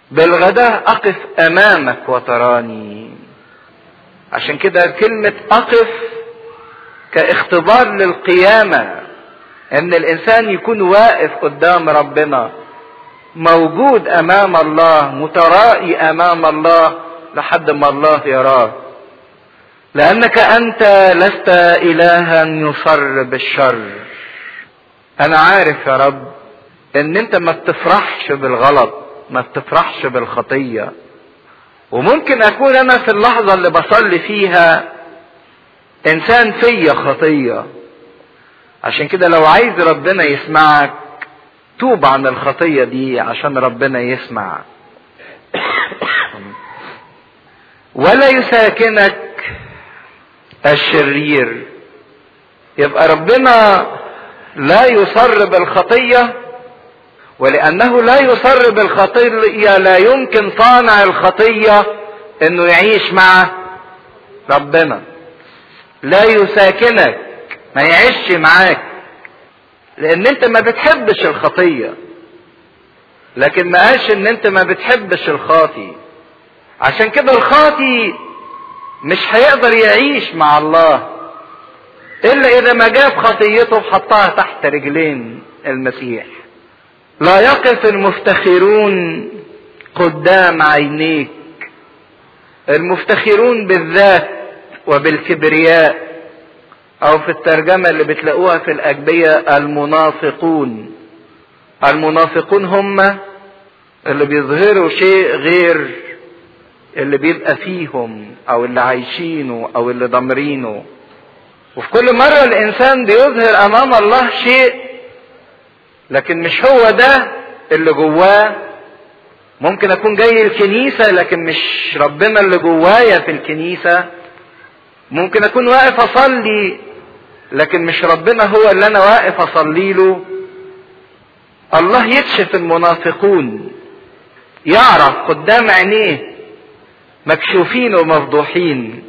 بالغداء اقف امامك وتراني عشان كده كلمة اقف كاختبار للقيامة ان الانسان يكون واقف قدام ربنا موجود امام الله مترائي امام الله لحد ما الله يراه لانك انت لست الها يصر بالشر انا عارف يا رب ان انت ما بتفرحش بالغلط ما بتفرحش بالخطيه وممكن اكون انا في اللحظه اللي بصلي فيها انسان فيا خطيه عشان كده لو عايز ربنا يسمعك توب عن الخطيه دي عشان ربنا يسمع ولا يساكنك الشرير يبقى ربنا لا يصر بالخطيه ولانه لا يصر بالخطيه لا يمكن صانع الخطيه انه يعيش مع ربنا لا يساكنك ما يعيش معاك لان انت ما بتحبش الخطيه لكن ما قالش ان انت ما بتحبش الخاطي عشان كده الخاطي مش هيقدر يعيش مع الله الا اذا ما جاب خطيته وحطها تحت رجلين المسيح لا يقف المفتخرون قدام عينيك المفتخرون بالذات وبالكبرياء او في الترجمه اللي بتلاقوها في الاجبيه المنافقون المنافقون هم اللي بيظهروا شيء غير اللي بيبقى فيهم او اللي عايشينه او اللي ضامرينه وفي كل مرة الانسان بيظهر امام الله شيء لكن مش هو ده اللي جواه ممكن اكون جاي الكنيسة لكن مش ربنا اللي جوايا في الكنيسة ممكن اكون واقف اصلي لكن مش ربنا هو اللي انا واقف اصلي له الله يكشف المنافقون يعرف قدام عينيه مكشوفين ومفضوحين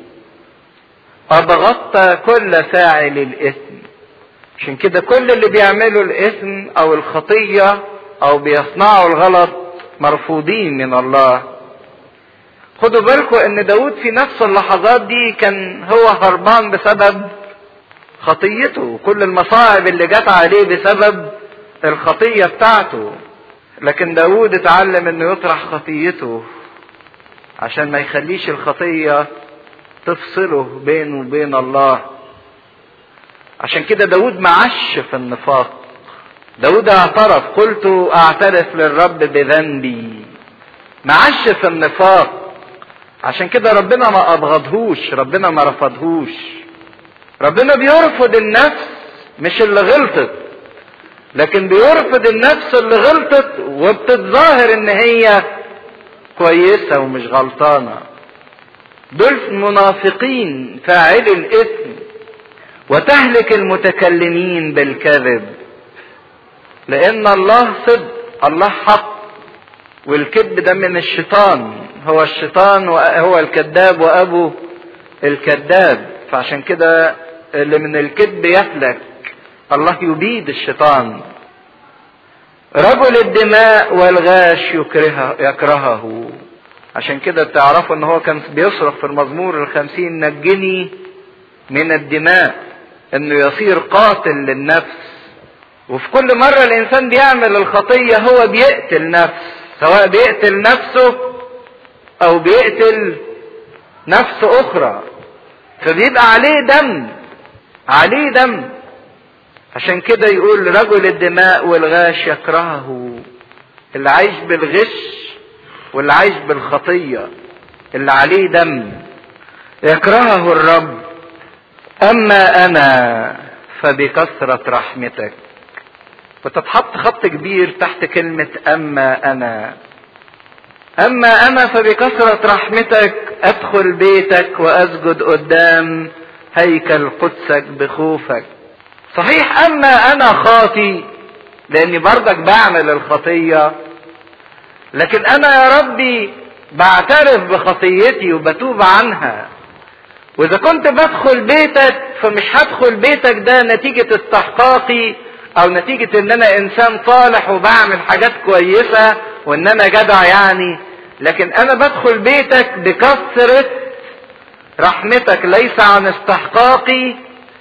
أضغطت كل فاعل الإثم عشان كده كل اللي بيعملوا الإثم أو الخطية أو بيصنعوا الغلط مرفوضين من الله خدوا بالكم ان داود في نفس اللحظات دي كان هو هربان بسبب خطيته كل المصاعب اللي جت عليه بسبب الخطية بتاعته لكن داود اتعلم انه يطرح خطيته عشان ما يخليش الخطية تفصله بينه وبين الله عشان كده داود معش في النفاق داود اعترف قلت اعترف للرب بذنبي معش في النفاق عشان كده ربنا ما ابغضهوش ربنا ما رفضهوش ربنا بيرفض النفس مش اللي غلطت لكن بيرفض النفس اللي غلطت وبتتظاهر ان هي كويسة ومش غلطانة دول منافقين فاعلي الاثم وتهلك المتكلمين بالكذب لان الله صدق الله حق والكذب ده من الشيطان هو الشيطان وهو الكذاب وابو الكذاب فعشان كده اللي من الكذب يهلك الله يبيد الشيطان رجل الدماء والغاش يكرهه, يكرهه عشان كده تعرفوا ان هو كان بيصرخ في المزمور الخمسين نجني من الدماء انه يصير قاتل للنفس وفي كل مرة الانسان بيعمل الخطية هو بيقتل نفس سواء بيقتل نفسه او بيقتل نفس اخرى فبيبقى عليه دم عليه دم عشان كده يقول رجل الدماء والغاش يكرهه اللي عايش بالغش واللي عايش بالخطية اللي عليه دم يكرهه الرب اما انا فبكثرة رحمتك وتتحط خط كبير تحت كلمة اما انا اما انا فبكثرة رحمتك ادخل بيتك واسجد قدام هيكل قدسك بخوفك صحيح اما انا خاطي لاني برضك بعمل الخطية لكن انا يا ربي بعترف بخطيتي وبتوب عنها واذا كنت بدخل بيتك فمش هدخل بيتك ده نتيجة استحقاقي او نتيجة ان انا انسان صالح وبعمل حاجات كويسة وان انا جدع يعني لكن انا بدخل بيتك بكثرة رحمتك ليس عن استحقاقي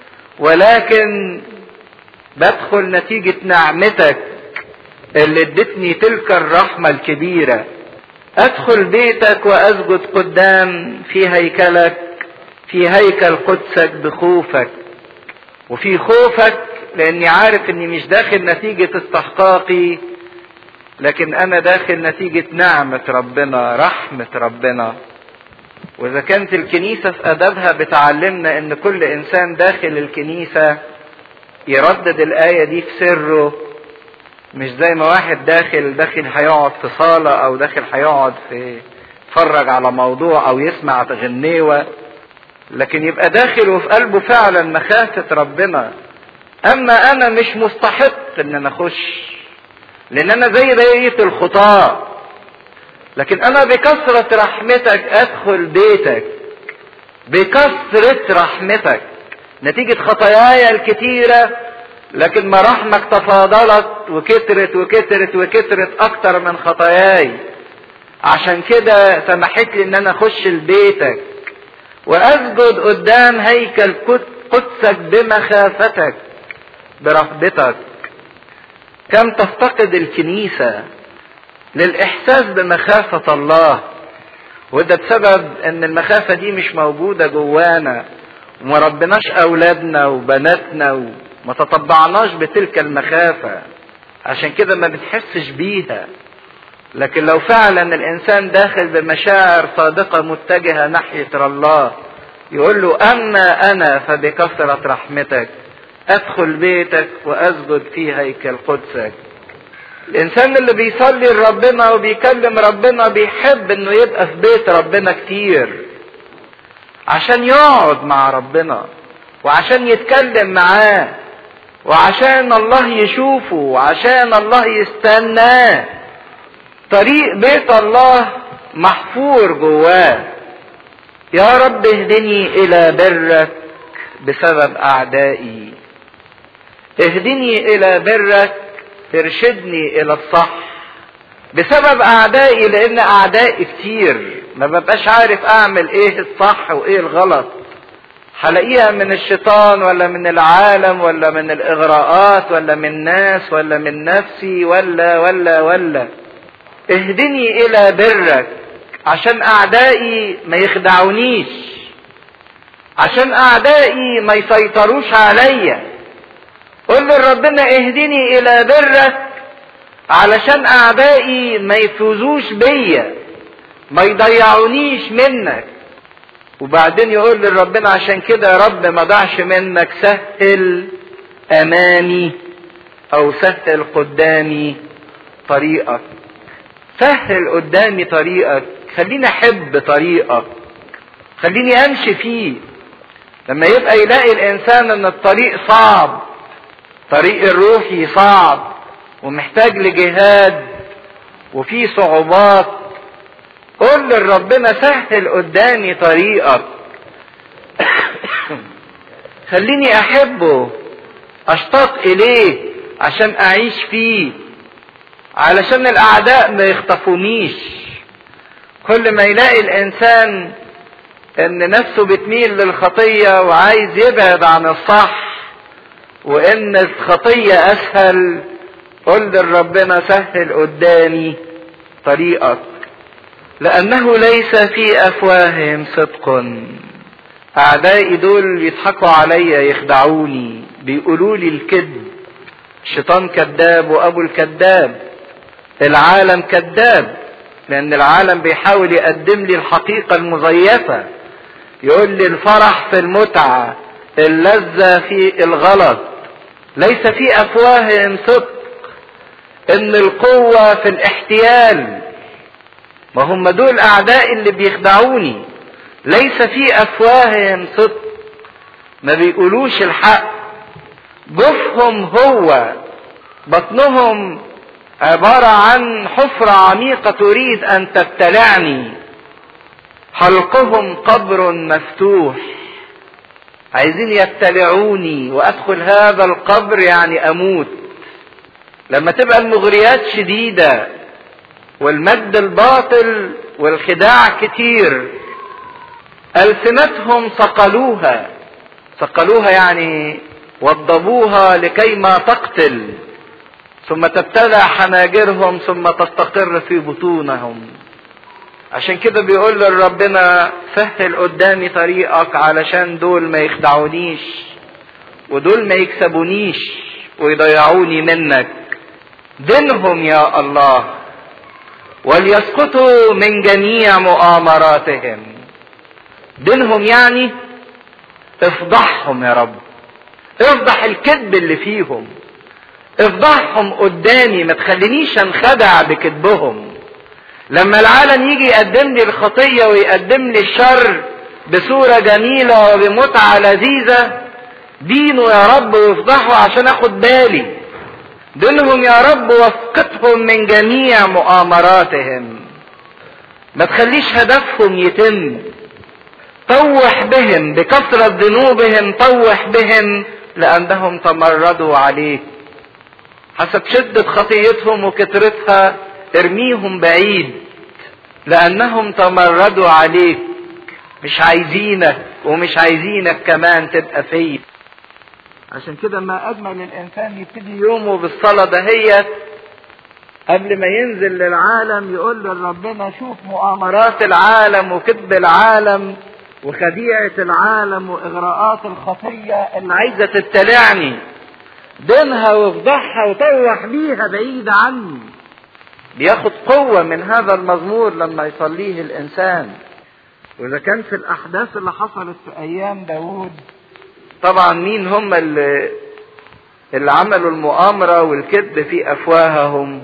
ولكن بدخل نتيجة نعمتك اللي ادتني تلك الرحمة الكبيرة ادخل بيتك واسجد قدام في هيكلك في هيكل قدسك بخوفك وفي خوفك لاني عارف اني مش داخل نتيجة استحقاقي لكن انا داخل نتيجة نعمة ربنا رحمة ربنا واذا كانت الكنيسة في ادبها بتعلمنا ان كل انسان داخل الكنيسة يردد الاية دي في سره مش زي ما واحد داخل داخل هيقعد في صالة او داخل هيقعد في يتفرج على موضوع او يسمع غنيوة لكن يبقى داخل وفي قلبه فعلا مخافة ربنا اما انا مش مستحق ان انا اخش لان انا زي بقية الخطاة لكن انا بكثرة رحمتك ادخل بيتك بكثرة رحمتك نتيجة خطاياي الكتيرة لكن مراحمك تفاضلت وكترت وكترت وكترت اكتر من خطاياي عشان كده سمحت لي ان انا اخش لبيتك واسجد قدام هيكل قدسك بمخافتك برهبتك كم تفتقد الكنيسة للإحساس بمخافة الله وده بسبب ان المخافة دي مش موجودة جوانا وما ربناش اولادنا وبناتنا وما تطبعناش بتلك المخافة عشان كده ما بنحسش بيها لكن لو فعلا الانسان داخل بمشاعر صادقة متجهة ناحية الله يقول له اما انا فبكثرة رحمتك ادخل بيتك واسجد في هيكل قدسك الانسان اللي بيصلي لربنا وبيكلم ربنا بيحب انه يبقى في بيت ربنا كتير عشان يقعد مع ربنا وعشان يتكلم معاه وعشان الله يشوفه وعشان الله يستناه طريق بيت الله محفور جواه يا رب اهدني الى برك بسبب اعدائي اهدني الى برك ارشدني الى الصح بسبب اعدائي لان اعدائي كتير ما ببقاش عارف اعمل ايه الصح وايه الغلط هلاقيها من الشيطان ولا من العالم ولا من الاغراءات ولا من ناس ولا من نفسي ولا ولا ولا اهدني الى برك عشان اعدائي ما يخدعونيش عشان اعدائي ما يسيطروش عليا قل لربنا اهدني الى برك علشان اعدائي ما يفوزوش بيا ما يضيعونيش منك وبعدين يقول لربنا عشان كده يا رب ما ضعش منك سهل امامي او سهل قدامي طريقك سهل قدامي طريقك خليني احب طريقك خليني امشي فيه لما يبقى يلاقي الانسان ان الطريق صعب طريق الروحي صعب ومحتاج لجهاد وفي صعوبات قل لربنا سهل قدامي طريقك خليني احبه اشتاق اليه عشان اعيش فيه علشان الاعداء ما يخطفونيش كل ما يلاقي الانسان ان نفسه بتميل للخطية وعايز يبعد عن الصح وان الخطية اسهل قل لربنا سهل قدامي طريقك لانه ليس في افواههم صدق اعدائي دول يضحكوا عليا يخدعوني بيقولوا لي الكذب الشيطان كذاب وابو الكذاب العالم كذاب لان العالم بيحاول يقدم لي الحقيقة المزيفة يقول لي الفرح في المتعة اللذة في الغلط ليس في افواههم صدق ان القوة في الاحتيال ما هم دول اعداء اللي بيخدعوني ليس في افواههم صدق ما بيقولوش الحق جفهم هو بطنهم عبارة عن حفرة عميقة تريد ان تبتلعني حلقهم قبر مفتوح عايزين يبتلعوني وادخل هذا القبر يعني اموت لما تبقى المغريات شديدة والمجد الباطل والخداع كتير ألسنتهم صقلوها صقلوها يعني وضبوها لكي ما تقتل ثم تبتلع حناجرهم ثم تستقر في بطونهم عشان كده بيقول لربنا سهل قدامي طريقك علشان دول ما يخدعونيش ودول ما يكسبونيش ويضيعوني منك دينهم يا الله وليسقطوا من جميع مؤامراتهم دينهم يعني افضحهم يا رب افضح الكذب اللي فيهم افضحهم قدامي ما تخلينيش انخدع بكذبهم لما العالم يجي يقدم لي الخطية ويقدم لي الشر بصورة جميلة وبمتعة لذيذة دينه يا رب وافضحه عشان اخد بالي دينهم يا رب واسقطهم من جميع مؤامراتهم ما تخليش هدفهم يتم طوح بهم بكثرة ذنوبهم طوح بهم لأنهم تمردوا عليك حسب شدة خطيتهم وكثرتها ارميهم بعيد لأنهم تمردوا عليك مش عايزينك ومش عايزينك كمان تبقى فيه عشان كده ما أجمل الإنسان يبتدي يومه بالصلاة دهيت قبل ما ينزل للعالم يقول لربنا شوف مؤامرات العالم وكذب العالم وخديعة العالم وإغراءات الخطية اللي عايزة تبتلعني دينها وافضحها وطوح بيها بعيد عني بياخد قوة من هذا المزمور لما يصليه الإنسان وإذا كان في الأحداث اللي حصلت في أيام داود طبعا مين هم اللي, اللي عملوا المؤامرة والكذب في أفواههم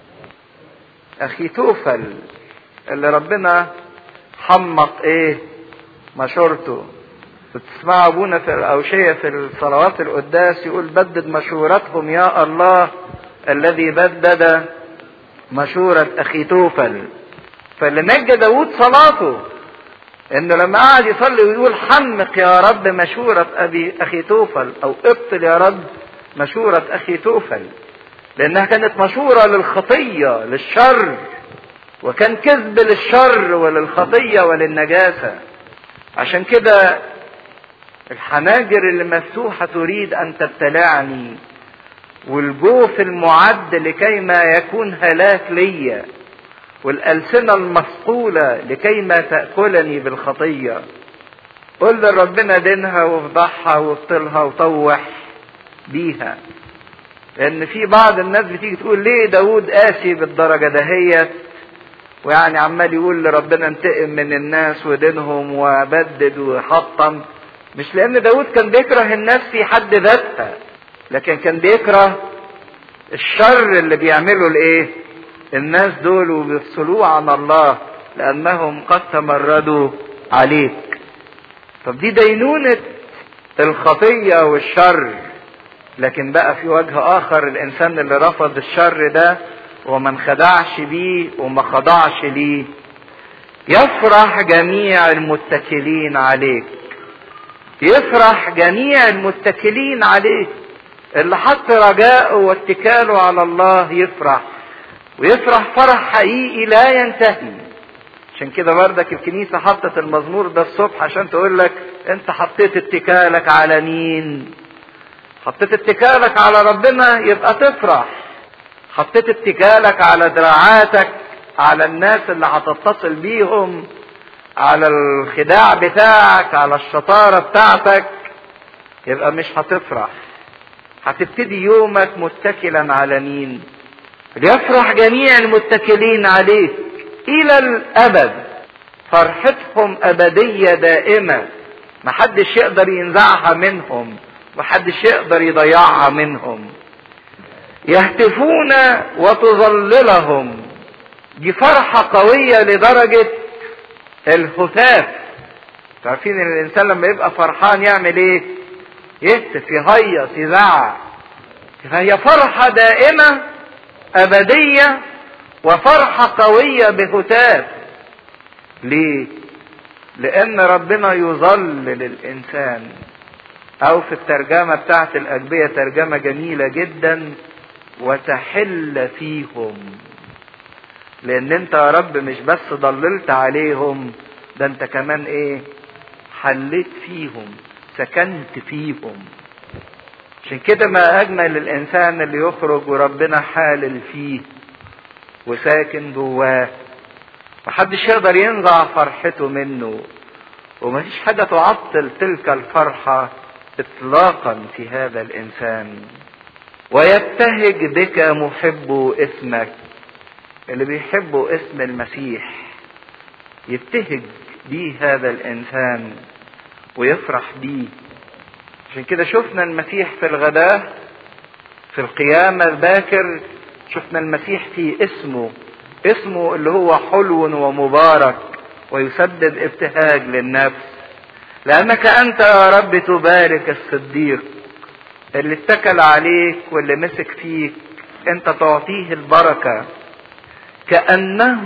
أخي توفل اللي ربنا حمق إيه مشورته بتسمع ابونا في الاوشيه في الصلوات القداس يقول بدد مشورتهم يا الله الذي بدد مشورة اخي توفل فاللي نجى داود صلاته انه لما قعد يصلي ويقول حمق يا رب مشورة ابي اخي توفل او ابطل يا رب مشورة اخي توفل لانها كانت مشورة للخطية للشر وكان كذب للشر وللخطية وللنجاسة عشان كده الحناجر اللي مفتوحة تريد أن تبتلعني والجوف المعد لكي ما يكون هلاك ليا والألسنة المثقولة لكي ما تأكلني بالخطية قل لربنا دينها وافضحها وابطلها وطوح بيها لأن في بعض الناس بتيجي تقول ليه داود قاسي بالدرجة دهيت ويعني عمال يقول لربنا انتقم من الناس ودينهم وبدد وحطم مش لان داود كان بيكره الناس في حد ذاتها لكن كان بيكره الشر اللي بيعمله الايه الناس دول وبيفصلوه عن الله لانهم قد تمردوا عليك طب دي دينونة الخطية والشر لكن بقى في وجه اخر الانسان اللي رفض الشر ده وما انخدعش بيه وما خضعش ليه يفرح جميع المتكلين عليك يفرح جميع المتكلين عليه اللي حط رجاءه واتكاله على الله يفرح ويفرح فرح حقيقي لا ينتهي عشان كده بردك الكنيسة حطت المزمور ده الصبح عشان تقول لك انت حطيت اتكالك على مين حطيت اتكالك على ربنا يبقى تفرح حطيت اتكالك على دراعاتك على الناس اللي هتتصل بيهم على الخداع بتاعك على الشطارة بتاعتك يبقى مش هتفرح هتبتدي يومك متكلا على مين ليفرح جميع المتكلين عليك الى الابد فرحتهم ابدية دائمة محدش يقدر ينزعها منهم محدش يقدر يضيعها منهم يهتفون وتظللهم دي فرحة قوية لدرجة الهتاف عارفين ان الانسان لما يبقى فرحان يعمل ايه يهتف يهيص يزعق فهي فرحة دائمة ابدية وفرحة قوية بهتاف ليه لان ربنا يظلل الانسان او في الترجمة بتاعت الاجبية ترجمة جميلة جدا وتحل فيهم لان انت يا رب مش بس ضللت عليهم ده انت كمان ايه حليت فيهم سكنت فيهم عشان كده ما اجمل الانسان اللي يخرج وربنا حالل فيه وساكن جواه محدش يقدر ينزع فرحته منه ومفيش حاجة تعطل تلك الفرحة اطلاقا في هذا الانسان ويبتهج بك محب اسمك اللي بيحبوا اسم المسيح يبتهج بيه هذا الانسان ويفرح بيه عشان كده شفنا المسيح في الغداء في القيامة الباكر شفنا المسيح في اسمه اسمه اللي هو حلو ومبارك ويسبب ابتهاج للنفس لأنك أنت يا رب تبارك الصديق اللي اتكل عليك واللي مسك فيك أنت تعطيه البركة كأنه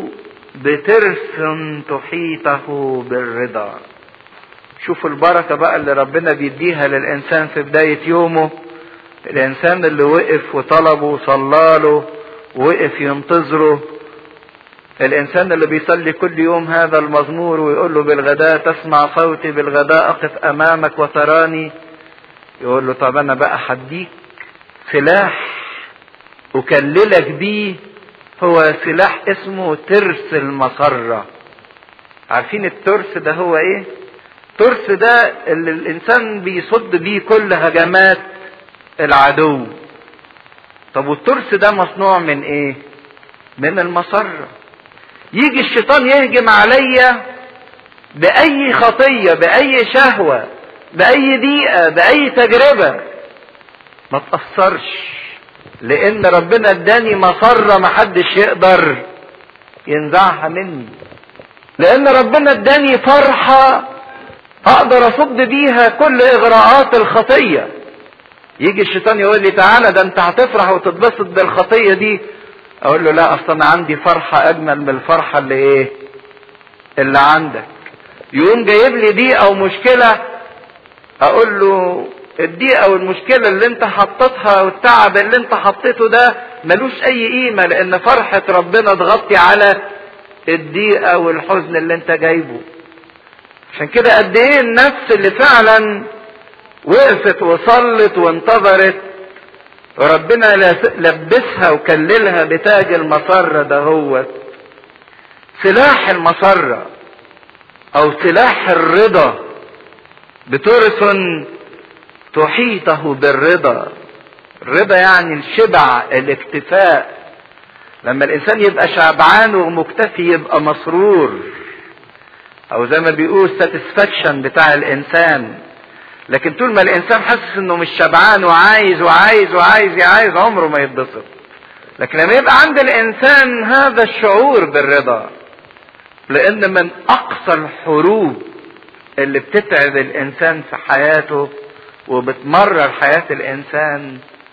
بترس تحيطه بالرضا شوفوا البركة بقى اللي ربنا بيديها للإنسان في بداية يومه الإنسان اللي وقف وطلبه وصلاله ووقف ينتظره الإنسان اللي بيصلي كل يوم هذا المزمور ويقول له بالغداء تسمع صوتي بالغداء أقف أمامك وتراني يقول له طب أنا بقى هديك سلاح أكللك بيه هو سلاح اسمه ترس المسرة عارفين الترس ده هو ايه الترس ده اللي الانسان بيصد بيه كل هجمات العدو طب والترس ده مصنوع من ايه من المسرة يجي الشيطان يهجم عليا بأي خطية بأي شهوة بأي ضيقة بأي تجربة ما تأثرش لأن ربنا اداني مسرة محدش يقدر ينزعها مني لأن ربنا اداني فرحة أقدر أصد بيها كل إغراءات الخطية يجي الشيطان يقول لي تعالى ده أنت هتفرح وتتبسط بالخطية دي أقول له لا أصلا أنا عندي فرحة أجمل من الفرحة اللي إيه؟ اللي عندك يقوم جايب لي دي أو مشكلة أقول له الضيقه والمشكله اللي انت حطيتها والتعب اللي انت حطيته ده ملوش اي قيمه لان فرحه ربنا تغطي على الضيقه والحزن اللي انت جايبه عشان كده قد ايه النفس اللي فعلا وقفت وصلت وانتظرت وربنا لبسها وكللها بتاج المسرة ده هو سلاح المسرة او سلاح الرضا بترس تحيطه بالرضا الرضا يعني الشبع الاكتفاء لما الانسان يبقى شبعان ومكتفي يبقى مسرور او زي ما بيقول ساتسفاكشن بتاع الانسان لكن طول ما الانسان حاسس انه مش شبعان وعايز وعايز وعايز عايز عمره ما يتبسط لكن لما يبقى عند الانسان هذا الشعور بالرضا لان من اقصى الحروب اللي بتتعب الانسان في حياته وبتمرر حياة الإنسان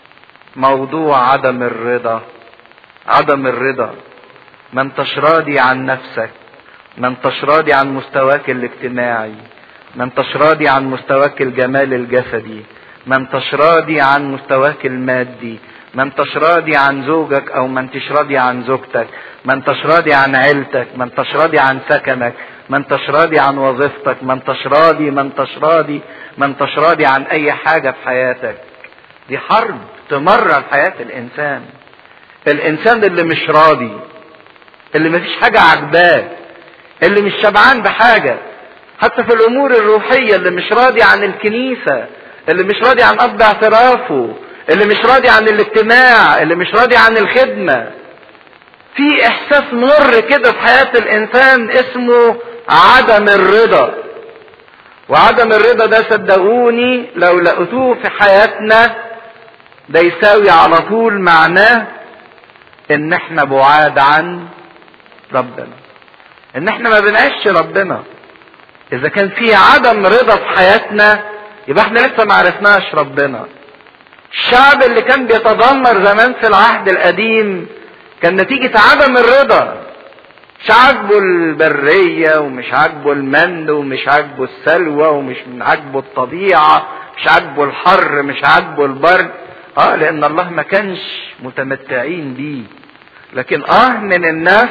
موضوع عدم الرضا عدم الرضا ما انتش راضي عن نفسك ما انتش راضي عن مستواك الاجتماعي ما انتش راضي عن مستواك الجمال الجسدي ما انتش راضي عن مستواك المادي ما انتش راضي عن زوجك او ما انتش راضي عن زوجتك ما انتش راضي عن عيلتك ما انتش راضي عن سكنك ما انتش راضي عن وظيفتك ما انتش راضي ما انتش راضي ما انتش راضي عن اي حاجة في حياتك دي حرب تمرر حياة الانسان الانسان اللي مش راضي اللي مفيش حاجة عجباه اللي مش شبعان بحاجة حتى في الامور الروحية اللي مش راضي عن الكنيسة اللي مش راضي عن اب اعترافه اللي مش راضي عن الاجتماع اللي مش راضي عن الخدمة في احساس مر كده في حياة الانسان اسمه عدم الرضا وعدم الرضا ده صدقوني لو لقيتوه في حياتنا ده يساوي على طول معناه ان احنا بعاد عن ربنا ان احنا ما بنعيش ربنا اذا كان في عدم رضا في حياتنا يبقى احنا لسه ما عرفناش ربنا الشعب اللي كان بيتذمر زمان في العهد القديم كان نتيجة عدم الرضا مش عاجبه البرية ومش عاجبه المن ومش عاجبه السلوى ومش عاجبه الطبيعة مش عاجبه الحر مش عاجبه البرد اه لان الله ما كانش متمتعين بيه لكن اه من النفس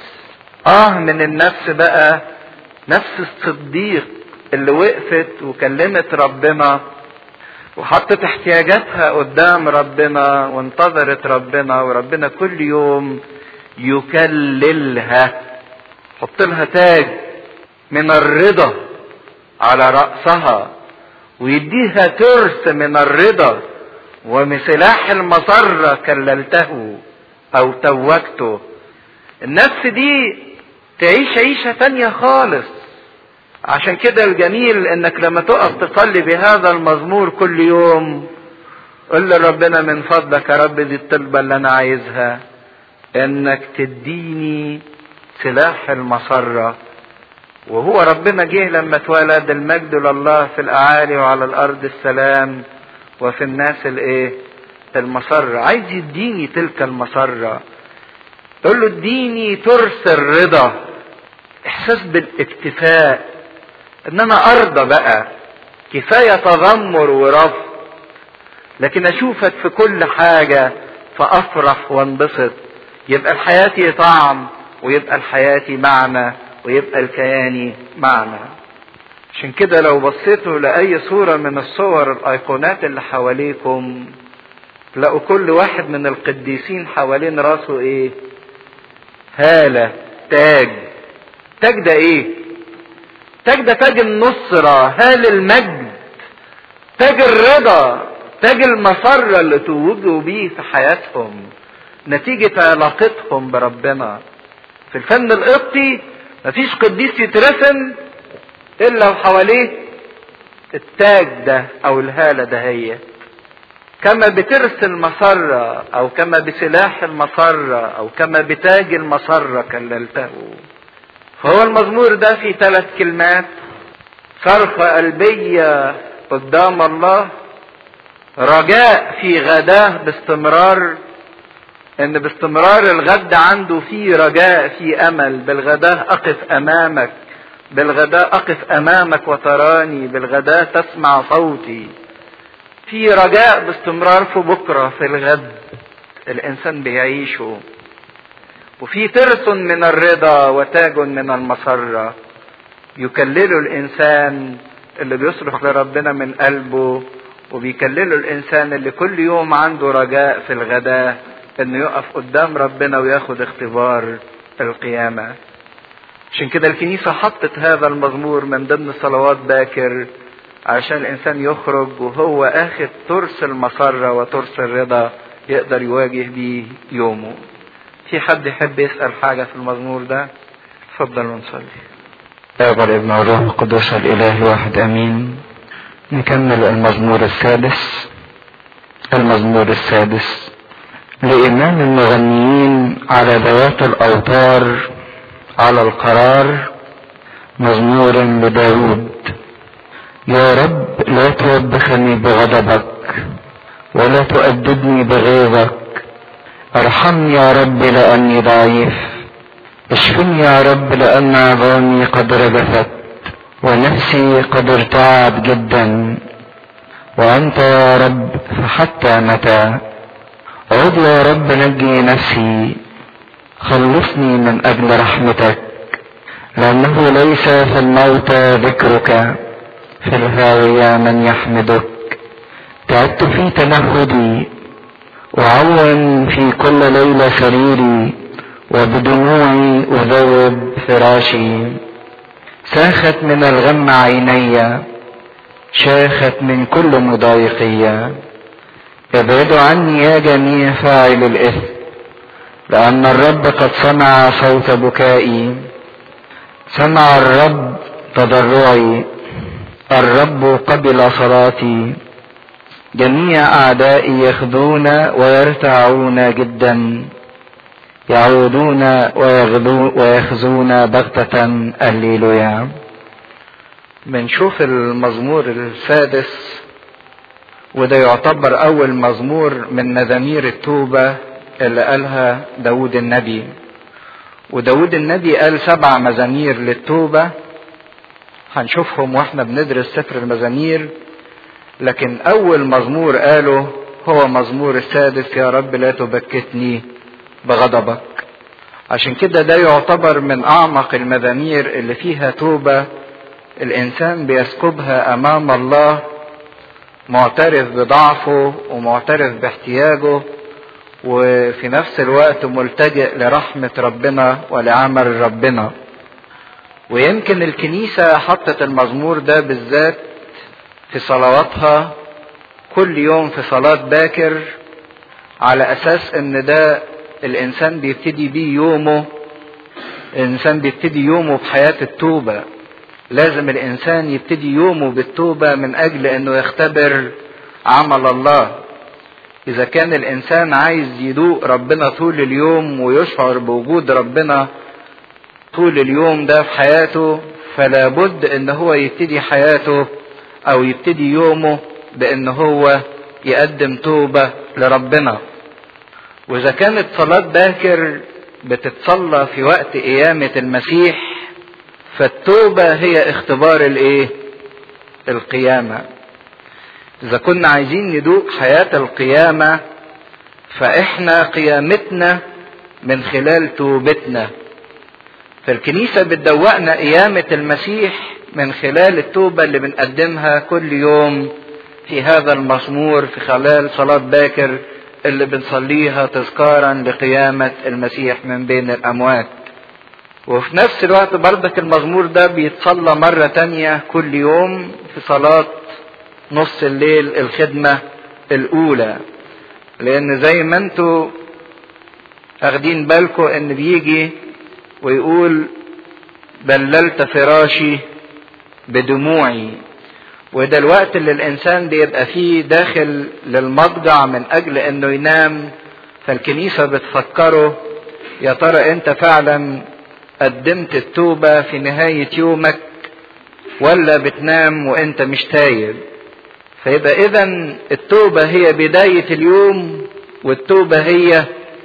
اه من النفس بقى نفس الصديق اللي وقفت وكلمت ربنا وحطت احتياجاتها قدام ربنا وانتظرت ربنا وربنا كل يوم يكللها حط لها تاج من الرضا على رأسها ويديها ترس من الرضا ومسلاح المسرة كللته او توجته النفس دي تعيش عيشة تانية خالص عشان كده الجميل انك لما تقف تصلي بهذا المزمور كل يوم قل لربنا من فضلك يا رب دي الطلبة اللي انا عايزها انك تديني سلاح المسرة وهو ربنا جه لما اتولد المجد لله في الاعالي وعلى الارض السلام وفي الناس الايه المسرة عايز يديني تلك المسرة تقول له اديني ترس الرضا احساس بالاكتفاء ان انا ارضى بقى كفايه تذمر ورفض لكن اشوفك في كل حاجه فافرح وانبسط يبقى لحياتي طعم ويبقى لحياتي معنى ويبقى الكياني معنى عشان كده لو بصيتوا لاي صوره من الصور الايقونات اللي حواليكم تلاقوا كل واحد من القديسين حوالين راسه ايه هاله تاج تاج ده ايه تاج ده تاج النصرة هال المجد تاج الرضا تاج المسرة اللي توجوا بيه في حياتهم نتيجة علاقتهم بربنا في الفن القبطي مفيش قديس يترسم الا وحواليه التاج ده او الهالة ده هي كما بترس المسرة او كما بسلاح المسرة او كما بتاج المسرة كللته فهو المزمور ده فيه ثلاث كلمات صرخة قلبية قدام الله رجاء في غداه باستمرار ان باستمرار الغد عنده فيه رجاء فيه امل بالغداه اقف امامك بالغداء اقف امامك وتراني بالغداء تسمع صوتي في رجاء باستمرار في بكره في الغد الانسان بيعيشه وفي ترس من الرضا وتاج من المسرة يكلله الإنسان اللي بيصرخ لربنا من قلبه وبيكلله الإنسان اللي كل يوم عنده رجاء في الغداء إنه يقف قدام ربنا وياخد اختبار القيامة عشان كده الكنيسة حطت هذا المزمور من ضمن صلوات باكر عشان الإنسان يخرج وهو أخذ ترس المسرة وترس الرضا يقدر يواجه بيه يومه في حد يحب يسأل حاجة في المزمور ده اتفضل ونصلي يابا الابن والروح القدس الاله واحد امين نكمل المزمور السادس المزمور السادس لإمام المغنيين على ذوات الأوتار على القرار مزمور لداود يا رب لا توبخني بغضبك ولا تؤدبني بغيظك ارحمني يا رب لأني ضعيف اشفني يا رب لأن عظامي قد رجفت ونفسي قد ارتعب جدا وأنت يا رب فحتى متى عد يا رب نجي نفسي خلصني من أجل رحمتك لأنه ليس في الموت ذكرك في الهاوية من يحمدك تعبت في تنهدي وعون في كل ليلة سريري وبدموعي أذوب فراشي ساخت من الغم عيني شاخت من كل مضايقية ابعدوا عني يا جميع فاعل الإثم لأن الرب قد سمع صوت بكائي سمع الرب تضرعي الرب قبل صلاتي جميع أعدائي يخذون ويرتعون جدا يعودون ويخزون بغتة الليلويا بنشوف المزمور السادس وده يعتبر أول مزمور من مزامير التوبة اللي قالها داود النبي وداود النبي قال سبع مزامير للتوبة هنشوفهم واحنا بندرس سفر المزامير لكن أول مزمور قاله هو مزمور السادس يا رب لا تبكتني بغضبك عشان كده ده يعتبر من اعمق المزامير اللي فيها توبة الانسان بيسكبها امام الله معترف بضعفه ومعترف باحتياجه وفي نفس الوقت ملتجئ لرحمة ربنا ولعمل ربنا ويمكن الكنيسة حطت المزمور ده بالذات في صلواتها كل يوم في صلاة باكر على أساس إن ده الإنسان بيبتدي بيه يومه الإنسان بيبتدي يومه بحياة التوبة لازم الإنسان يبتدي يومه بالتوبة من أجل إنه يختبر عمل الله إذا كان الإنسان عايز يدوق ربنا طول اليوم ويشعر بوجود ربنا طول اليوم ده في حياته فلا بد إن هو يبتدي حياته أو يبتدي يومه بإن هو يقدم توبة لربنا وإذا كانت صلاة باكر بتتصلى في وقت قيامة المسيح فالتوبة هي اختبار الايه القيامة اذا كنا عايزين ندوق حياة القيامة فاحنا قيامتنا من خلال توبتنا فالكنيسة بتدوقنا قيامة المسيح من خلال التوبة اللي بنقدمها كل يوم في هذا المزمور في خلال صلاة باكر اللي بنصليها تذكارا لقيامة المسيح من بين الأموات وفي نفس الوقت برضك المزمور ده بيتصلى مرة تانية كل يوم في صلاة نص الليل الخدمة الأولى لأن زي ما انتوا أخدين بالكم إن بيجي ويقول بللت فراشي بدموعي وده الوقت اللي الإنسان بيبقى فيه داخل للمضجع من أجل إنه ينام فالكنيسة بتفكره يا ترى أنت فعلا قدمت التوبة في نهاية يومك ولا بتنام وانت مش تايب فيبقى اذا التوبة هي بداية اليوم والتوبة هي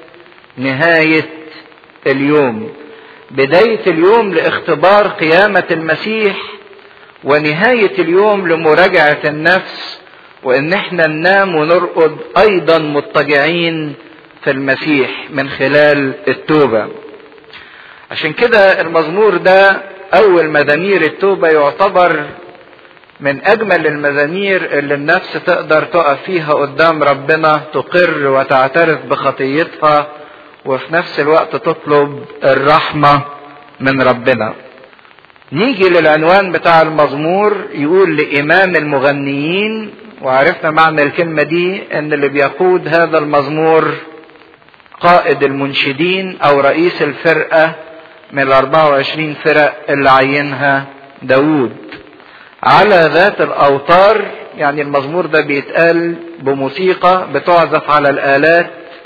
نهاية اليوم بداية اليوم لاختبار قيامة المسيح ونهاية اليوم لمراجعة النفس وان احنا ننام ونرقد ايضا مضطجعين في المسيح من خلال التوبه عشان كده المزمور ده اول مزامير التوبه يعتبر من اجمل المزامير اللي النفس تقدر تقف فيها قدام ربنا تقر وتعترف بخطيتها وفي نفس الوقت تطلب الرحمه من ربنا نيجي للعنوان بتاع المزمور يقول لامام المغنيين وعرفنا معنى الكلمه دي ان اللي بيقود هذا المزمور قائد المنشدين او رئيس الفرقه من ال 24 فرق اللي عينها داوود على ذات الاوتار يعني المزمور ده بيتقال بموسيقى بتعزف على الالات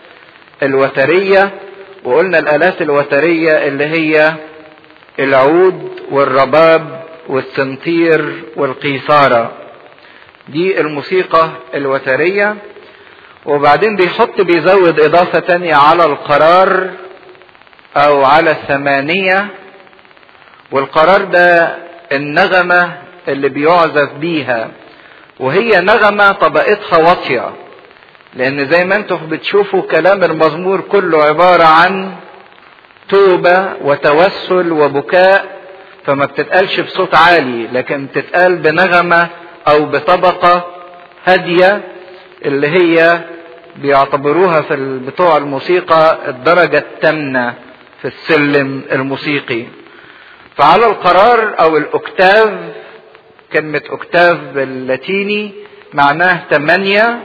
الوتريه وقلنا الالات الوتريه اللي هي العود والرباب والسنطير والقيثاره دي الموسيقى الوتريه وبعدين بيحط بيزود اضافه تانية على القرار او على الثمانية والقرار ده النغمة اللي بيعزف بيها وهي نغمة طبقتها واطية لان زي ما انتم بتشوفوا كلام المزمور كله عبارة عن توبة وتوسل وبكاء فما بتتقالش بصوت عالي لكن بتتقال بنغمة او بطبقة هادية اللي هي بيعتبروها في بتوع الموسيقى الدرجة التامنة في السلم الموسيقي فعلى القرار او الاكتاف كلمة اكتاف باللاتيني معناه ثمانية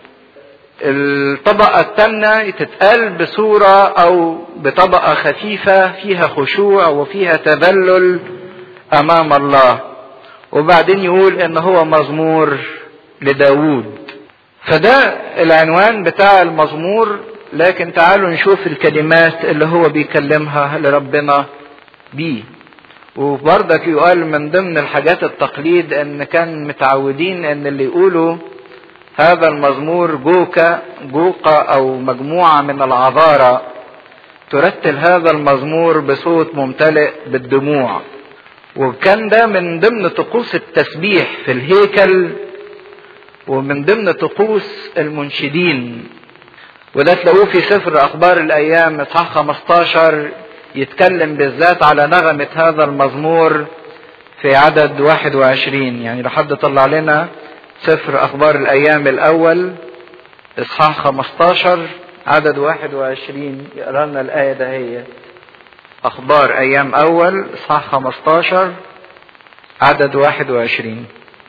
الطبقة التامنة تتقال بصورة او بطبقة خفيفة فيها خشوع وفيها تذلل امام الله وبعدين يقول ان هو مزمور لداود فده العنوان بتاع المزمور لكن تعالوا نشوف الكلمات اللي هو بيكلمها لربنا بيه وبرضك يقال من ضمن الحاجات التقليد ان كان متعودين ان اللي يقولوا هذا المزمور جوكا جوقة او مجموعة من العذارى ترتل هذا المزمور بصوت ممتلئ بالدموع وكان ده من ضمن طقوس التسبيح في الهيكل ومن ضمن طقوس المنشدين وده تلاقوه في سفر اخبار الايام اصحاح 15 يتكلم بالذات على نغمة هذا المزمور في عدد 21 يعني لحد طلع لنا سفر اخبار الايام الاول اصحاح 15 عدد 21 يقرا لنا الايه ده هي اخبار ايام اول اصحاح 15 عدد 21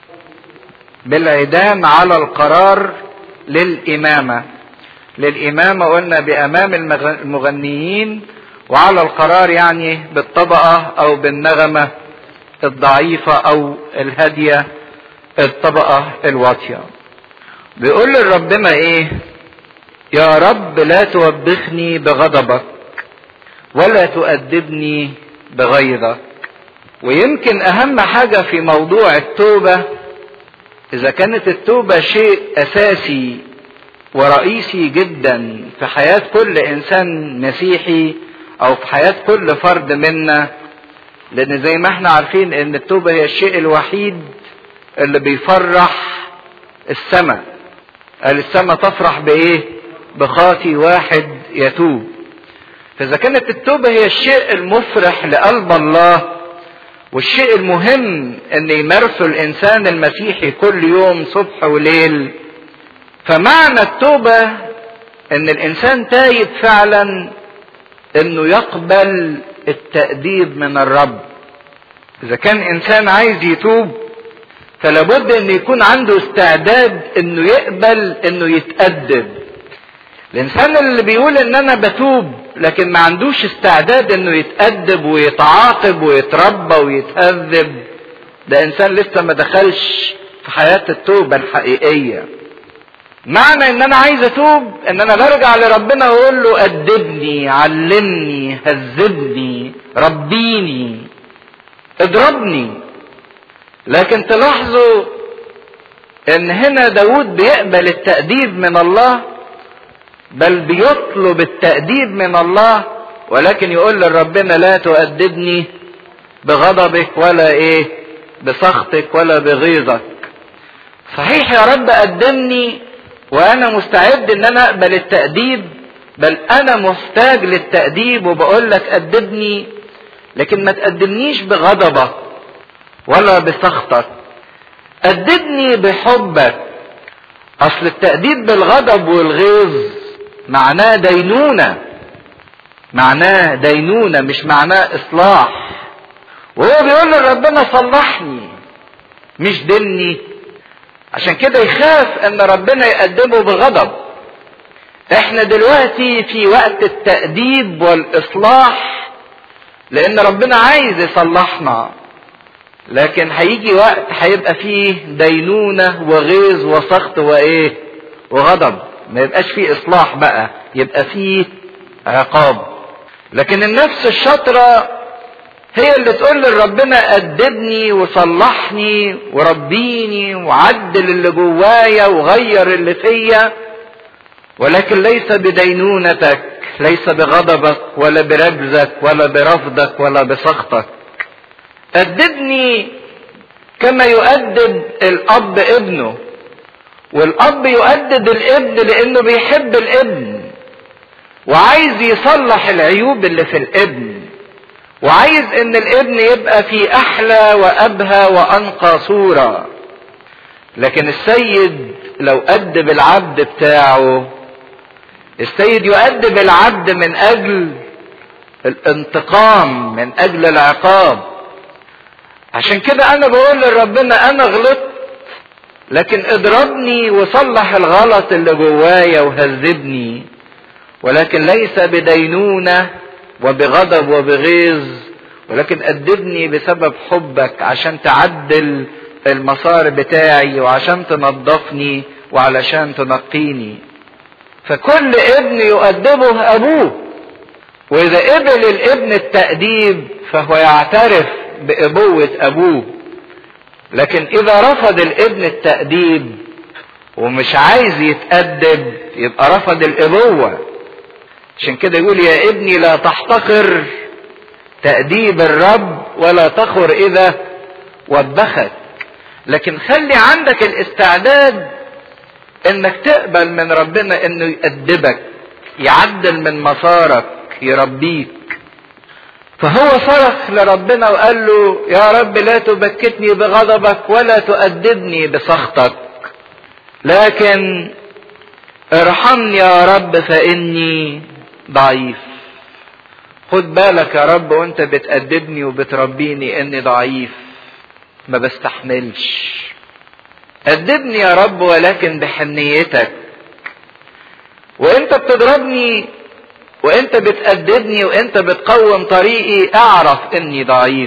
بالعيدان على القرار للامامه للامامه قلنا بامام المغنيين وعلى القرار يعني بالطبقه او بالنغمه الضعيفه او الهاديه الطبقه الواطيه بيقول لربنا ايه يا رب لا توبخني بغضبك ولا تؤدبني بغيظك ويمكن اهم حاجه في موضوع التوبه اذا كانت التوبه شيء اساسي ورئيسي جدا في حياه كل انسان مسيحي او في حياه كل فرد منا لان زي ما احنا عارفين ان التوبه هي الشيء الوحيد اللي بيفرح السماء قال السماء تفرح بايه بخاطي واحد يتوب فاذا كانت التوبه هي الشيء المفرح لقلب الله والشيء المهم ان يمارسه الانسان المسيحي كل يوم صبح وليل فمعنى التوبه ان الانسان تايب فعلا انه يقبل التاديب من الرب اذا كان انسان عايز يتوب فلابد ان يكون عنده استعداد انه يقبل انه يتادب الانسان اللي بيقول ان انا بتوب لكن ما عندوش استعداد انه يتأدب ويتعاقب ويتربى ويتهذب ده انسان لسه ما دخلش في حياة التوبة الحقيقية معنى ان انا عايز اتوب ان انا برجع لربنا واقول له ادبني علمني هذبني ربيني اضربني لكن تلاحظوا ان هنا داود بيقبل التأديب من الله بل بيطلب التأديب من الله ولكن يقول لربنا لا تؤدبني بغضبك ولا ايه بسخطك ولا بغيظك صحيح يا رب قدمني وانا مستعد ان انا اقبل التأديب بل انا محتاج للتأديب وبقول لك أدبني لكن ما تقدمنيش بغضبك ولا بسخطك أدبني بحبك اصل التأديب بالغضب والغيظ معناه دينونة معناه دينونة مش معناه إصلاح وهو بيقول لربنا صلحني مش دني عشان كده يخاف ان ربنا يقدمه بغضب احنا دلوقتي في وقت التأديب والإصلاح لأن ربنا عايز يصلحنا لكن هيجي وقت هيبقى فيه دينونة وغيظ وسخط وإيه وغضب ما يبقاش فيه اصلاح بقى يبقى فيه عقاب لكن النفس الشاطرة هي اللي تقول لربنا أدبني وصلحني وربيني وعدل اللي جوايا وغير اللي فيا ولكن ليس بدينونتك ليس بغضبك ولا برجزك ولا برفضك ولا بسخطك أدبني كما يؤدب الأب ابنه والاب يؤدب الابن لانه بيحب الابن وعايز يصلح العيوب اللي في الابن وعايز ان الابن يبقى في احلى وابهى وانقى صورة لكن السيد لو ادب العبد بتاعه السيد يؤدب العبد من اجل الانتقام من اجل العقاب عشان كده انا بقول لربنا انا غلطت لكن اضربني وصلح الغلط اللي جوايا وهذبني ولكن ليس بدينونة وبغضب وبغيظ ولكن أدبني بسبب حبك عشان تعدل المسار بتاعي وعشان تنظفني وعلشان تنقيني فكل ابن يؤدبه أبوه وإذا قبل الابن التأديب فهو يعترف بأبوة أبوه لكن اذا رفض الابن التأديب ومش عايز يتأدب يبقى رفض الابوة عشان كده يقول يا ابني لا تحتقر تأديب الرب ولا تخر اذا وبخك لكن خلي عندك الاستعداد انك تقبل من ربنا انه يأدبك يعدل من مسارك يربيك فهو صرخ لربنا وقال له يا رب لا تبكتني بغضبك ولا تؤدبني بسخطك لكن ارحمني يا رب فاني ضعيف خد بالك يا رب وانت بتأدبني وبتربيني اني ضعيف ما بستحملش أدبني يا رب ولكن بحنيتك وانت بتضربني وانت بتأدبني وانت بتقوم طريقي اعرف اني ضعيف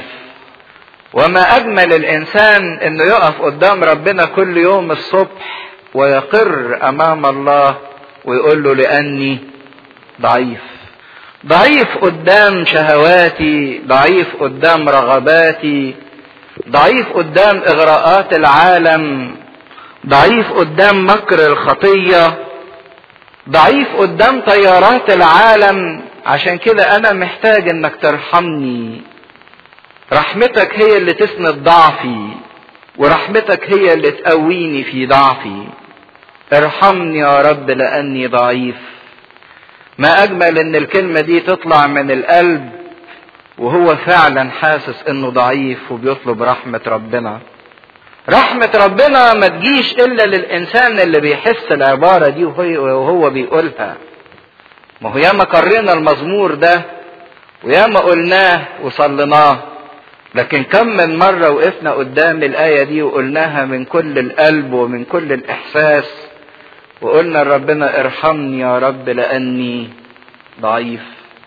وما اجمل الانسان انه يقف قدام ربنا كل يوم الصبح ويقر امام الله ويقول له لاني ضعيف ضعيف قدام شهواتي ضعيف قدام رغباتي ضعيف قدام اغراءات العالم ضعيف قدام مكر الخطيه ضعيف قدام تيارات العالم عشان كده انا محتاج انك ترحمني رحمتك هي اللي تسند ضعفي ورحمتك هي اللي تقويني في ضعفي ارحمني يا رب لاني ضعيف ما اجمل ان الكلمه دي تطلع من القلب وهو فعلا حاسس انه ضعيف وبيطلب رحمه ربنا رحمة ربنا ما تجيش إلا للإنسان اللي بيحس العبارة دي وهو بيقولها ما هو ياما قرينا المزمور ده وياما قلناه وصليناه لكن كم من مرة وقفنا قدام الآية دي وقلناها من كل القلب ومن كل الإحساس وقلنا لربنا ارحمني يا رب لأني ضعيف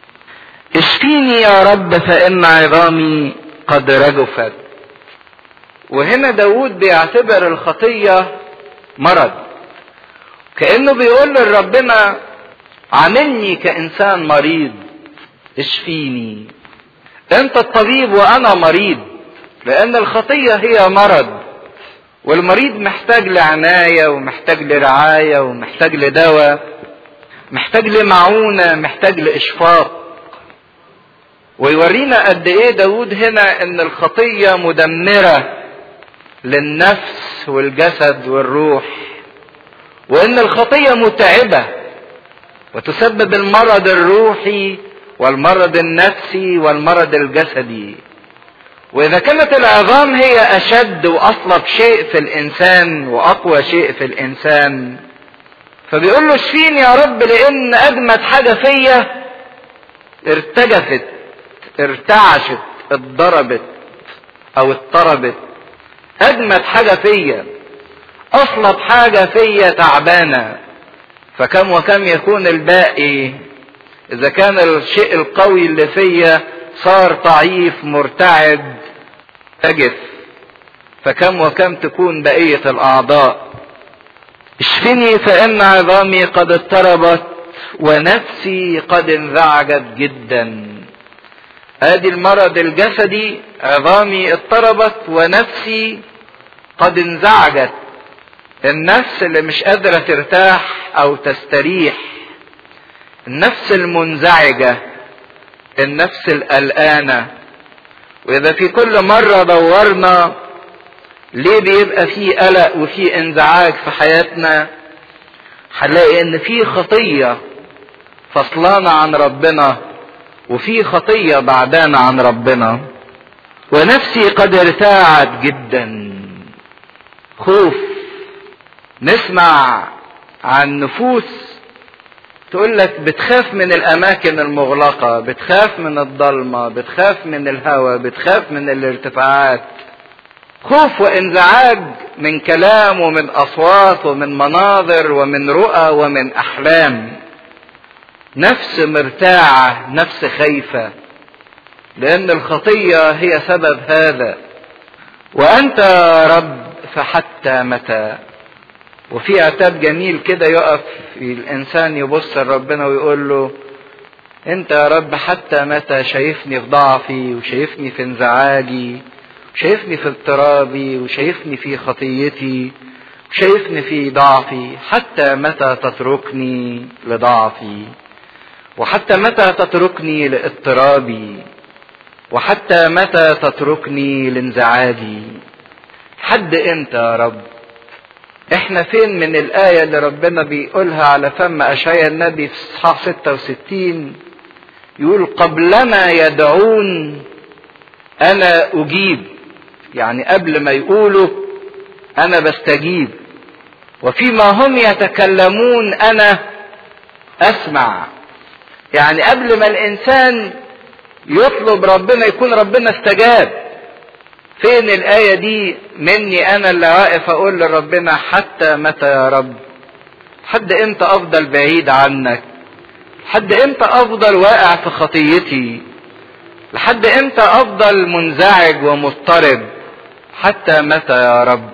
اشفيني يا رب فإن عظامي قد رجفت وهنا داود بيعتبر الخطية مرض كأنه بيقول لربنا عاملني كإنسان مريض اشفيني انت الطبيب وانا مريض لان الخطية هي مرض والمريض محتاج لعناية ومحتاج لرعاية ومحتاج لدواء محتاج لمعونة محتاج لإشفاق ويورينا قد ايه داود هنا ان الخطية مدمرة للنفس والجسد والروح وان الخطيه متعبه وتسبب المرض الروحي والمرض النفسي والمرض الجسدي واذا كانت العظام هي اشد واصلب شيء في الانسان واقوى شيء في الانسان فبيقول له اشفيني يا رب لان اجمد حاجه فيا ارتجفت ارتعشت اتضربت او اضطربت اجمد حاجه فيا اصلب حاجه فيا تعبانه فكم وكم يكون الباقي اذا كان الشيء القوي اللي فيا صار ضعيف مرتعد تجف فكم وكم تكون بقيه الاعضاء اشفني فان عظامي قد اضطربت ونفسي قد انزعجت جدا ادي المرض الجسدي عظامي اضطربت ونفسي قد انزعجت النفس اللي مش قادرة ترتاح او تستريح النفس المنزعجة النفس القلقانة واذا في كل مرة دورنا ليه بيبقى في قلق وفي انزعاج في حياتنا هنلاقي ان في خطية فصلانة عن ربنا وفي خطية بعدانا عن ربنا ونفسي قد ارتاعت جدا خوف نسمع عن نفوس تقول لك بتخاف من الاماكن المغلقه بتخاف من الضلمه بتخاف من الهواء بتخاف من الارتفاعات خوف وانزعاج من كلام ومن اصوات ومن مناظر ومن رؤى ومن احلام نفس مرتاعه نفس خايفه لان الخطيه هي سبب هذا وانت يا رب فحتى متى وفي عتاب جميل كده يقف الانسان يبص لربنا ويقول له انت يا رب حتى متى شايفني في ضعفي وشايفني في انزعاجي وشايفني في اضطرابي وشايفني في خطيتي وشايفني في ضعفي حتى متى تتركني لضعفي وحتى متى تتركني لاضطرابي وحتى متى تتركني لانزعاجي حد امتى يا رب احنا فين من الآية اللي ربنا بيقولها على فم أشعيا النبي في إصحاح 66 يقول قبلما يدعون أنا أجيب يعني قبل ما يقولوا أنا بستجيب وفيما هم يتكلمون أنا أسمع يعني قبل ما الإنسان يطلب ربنا يكون ربنا استجاب فين الآية دي مني أنا اللي واقف أقول لربنا حتى متى يا رب حد إمتى أفضل بعيد عنك لحد إمتى أفضل واقع في خطيتي لحد إمتى أفضل منزعج ومضطرب حتى متى يا رب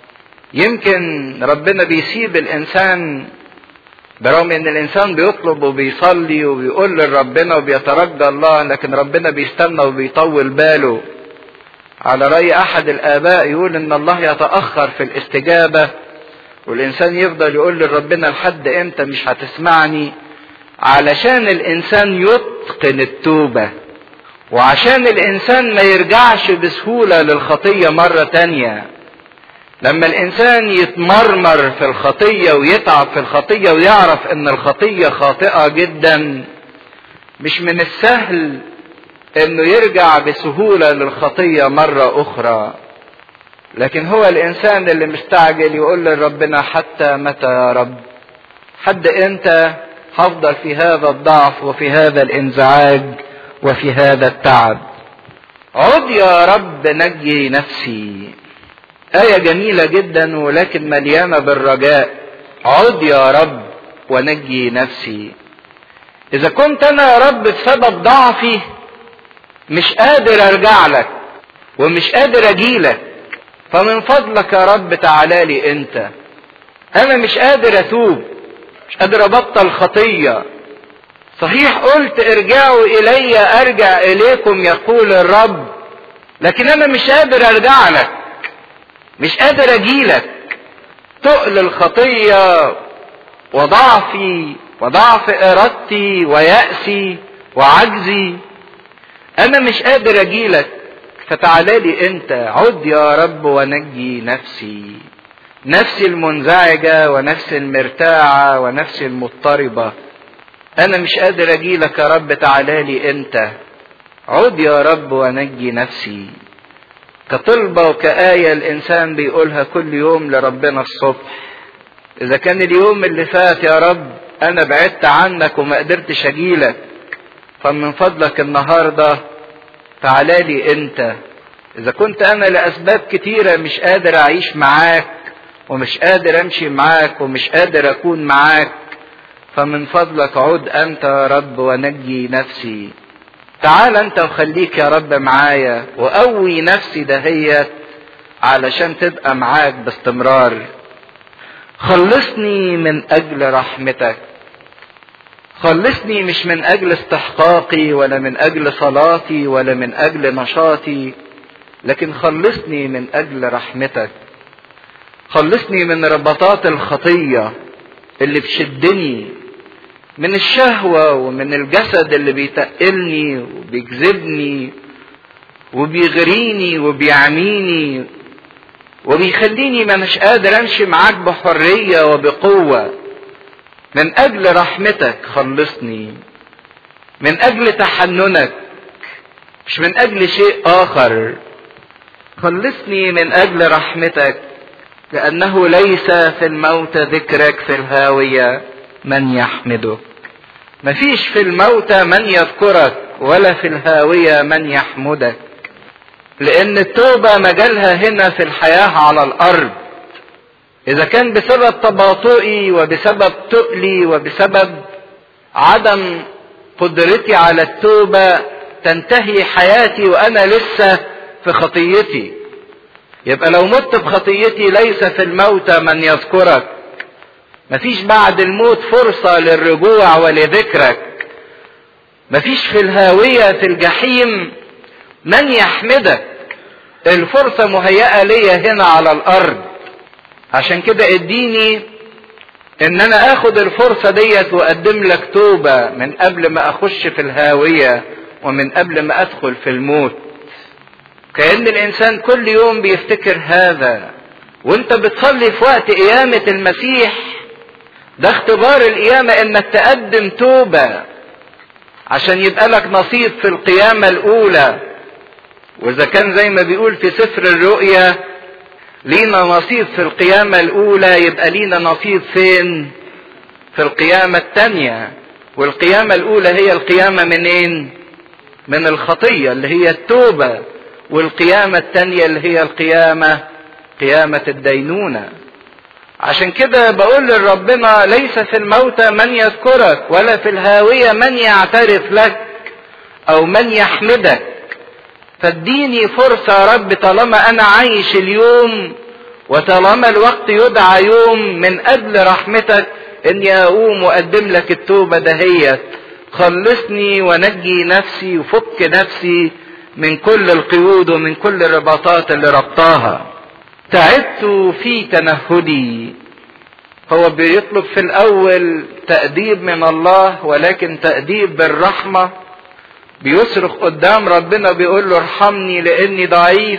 يمكن ربنا بيسيب الإنسان برغم ان الانسان بيطلب وبيصلي وبيقول لربنا وبيترجى الله لكن ربنا بيستنى وبيطول باله على رأي أحد الآباء يقول إن الله يتأخر في الاستجابة والإنسان يفضل يقول لربنا لحد إمتى مش هتسمعني علشان الإنسان يتقن التوبة وعشان الإنسان ما يرجعش بسهولة للخطية مرة تانية لما الإنسان يتمرمر في الخطية ويتعب في الخطية ويعرف إن الخطية خاطئة جدا مش من السهل انه يرجع بسهولة للخطية مرة اخرى لكن هو الانسان اللي مستعجل يقول لربنا حتى متى يا رب حد انت هفضل في هذا الضعف وفي هذا الانزعاج وفي هذا التعب عد يا رب نجي نفسي آية جميلة جدا ولكن مليانة بالرجاء عد يا رب ونجي نفسي إذا كنت أنا يا رب بسبب ضعفي مش قادر ارجع لك ومش قادر اجيلك فمن فضلك يا رب تعالى لي انت انا مش قادر اتوب مش قادر ابطل خطيه صحيح قلت ارجعوا الي ارجع اليكم يقول الرب لكن انا مش قادر ارجع لك مش قادر اجيلك تقل الخطيه وضعفي وضعف ارادتي ويأسي وعجزي انا مش قادر اجيلك فتعالى لي انت عد يا رب ونجي نفسي نفسي المنزعجة ونفسي المرتاعة ونفسي المضطربة انا مش قادر اجيلك يا رب تعالى لي انت عد يا رب ونجي نفسي كطلبة وكآية الإنسان بيقولها كل يوم لربنا الصبح إذا كان اليوم اللي فات يا رب أنا بعدت عنك وما قدرتش أجيلك فمن فضلك النهاردة تعالى لي انت اذا كنت انا لاسباب كتيرة مش قادر اعيش معاك ومش قادر امشي معاك ومش قادر اكون معاك فمن فضلك عد انت يا رب ونجي نفسي تعال انت وخليك يا رب معايا وقوي نفسي دهيت علشان تبقى معاك باستمرار خلصني من اجل رحمتك خلصني مش من اجل استحقاقي ولا من اجل صلاتي ولا من اجل نشاطي لكن خلصني من اجل رحمتك خلصني من ربطات الخطيه اللي بشدني من الشهوه ومن الجسد اللي بيتقلني وبيجذبني وبيغريني وبيعميني وبيخليني ما مش قادر امشي معاك بحريه وبقوه من اجل رحمتك خلصني من اجل تحننك مش من اجل شيء اخر خلصني من اجل رحمتك لانه ليس في الموت ذكرك في الهاويه من يحمدك مفيش في الموت من يذكرك ولا في الهاويه من يحمدك لان التوبه مجالها هنا في الحياه على الارض إذا كان بسبب تباطؤي وبسبب تقلي وبسبب عدم قدرتي على التوبة تنتهي حياتي وأنا لسه في خطيتي يبقى لو مت بخطيتي ليس في الموت من يذكرك مفيش بعد الموت فرصة للرجوع ولذكرك مفيش في الهاوية في الجحيم من يحمدك الفرصة مهيئة ليا هنا على الأرض عشان كده اديني ان انا اخد الفرصة ديت واقدم لك توبة من قبل ما اخش في الهاوية ومن قبل ما ادخل في الموت كأن الانسان كل يوم بيفتكر هذا وانت بتصلي في وقت قيامة المسيح ده اختبار القيامة انك تقدم توبة عشان يبقى لك نصيب في القيامة الاولى واذا كان زي ما بيقول في سفر الرؤيا لينا نصيب في القيامة الاولى يبقى لينا نصيب فين في القيامة التانية والقيامة الاولى هي القيامة منين من الخطية اللي هي التوبة والقيامة التانية اللي هي القيامة قيامة الدينونة عشان كده بقول لربنا ليس في الموتى من يذكرك ولا في الهاوية من يعترف لك او من يحمدك فاديني فرصة يا رب طالما انا عايش اليوم وطالما الوقت يدعى يوم من اجل رحمتك اني اقوم واقدم لك التوبة دهيت خلصني ونجي نفسي وفك نفسي من كل القيود ومن كل الرباطات اللي ربطاها تعبت في تنهدي هو بيطلب في الاول تأديب من الله ولكن تأديب بالرحمة بيصرخ قدام ربنا بيقول له ارحمني لاني ضعيف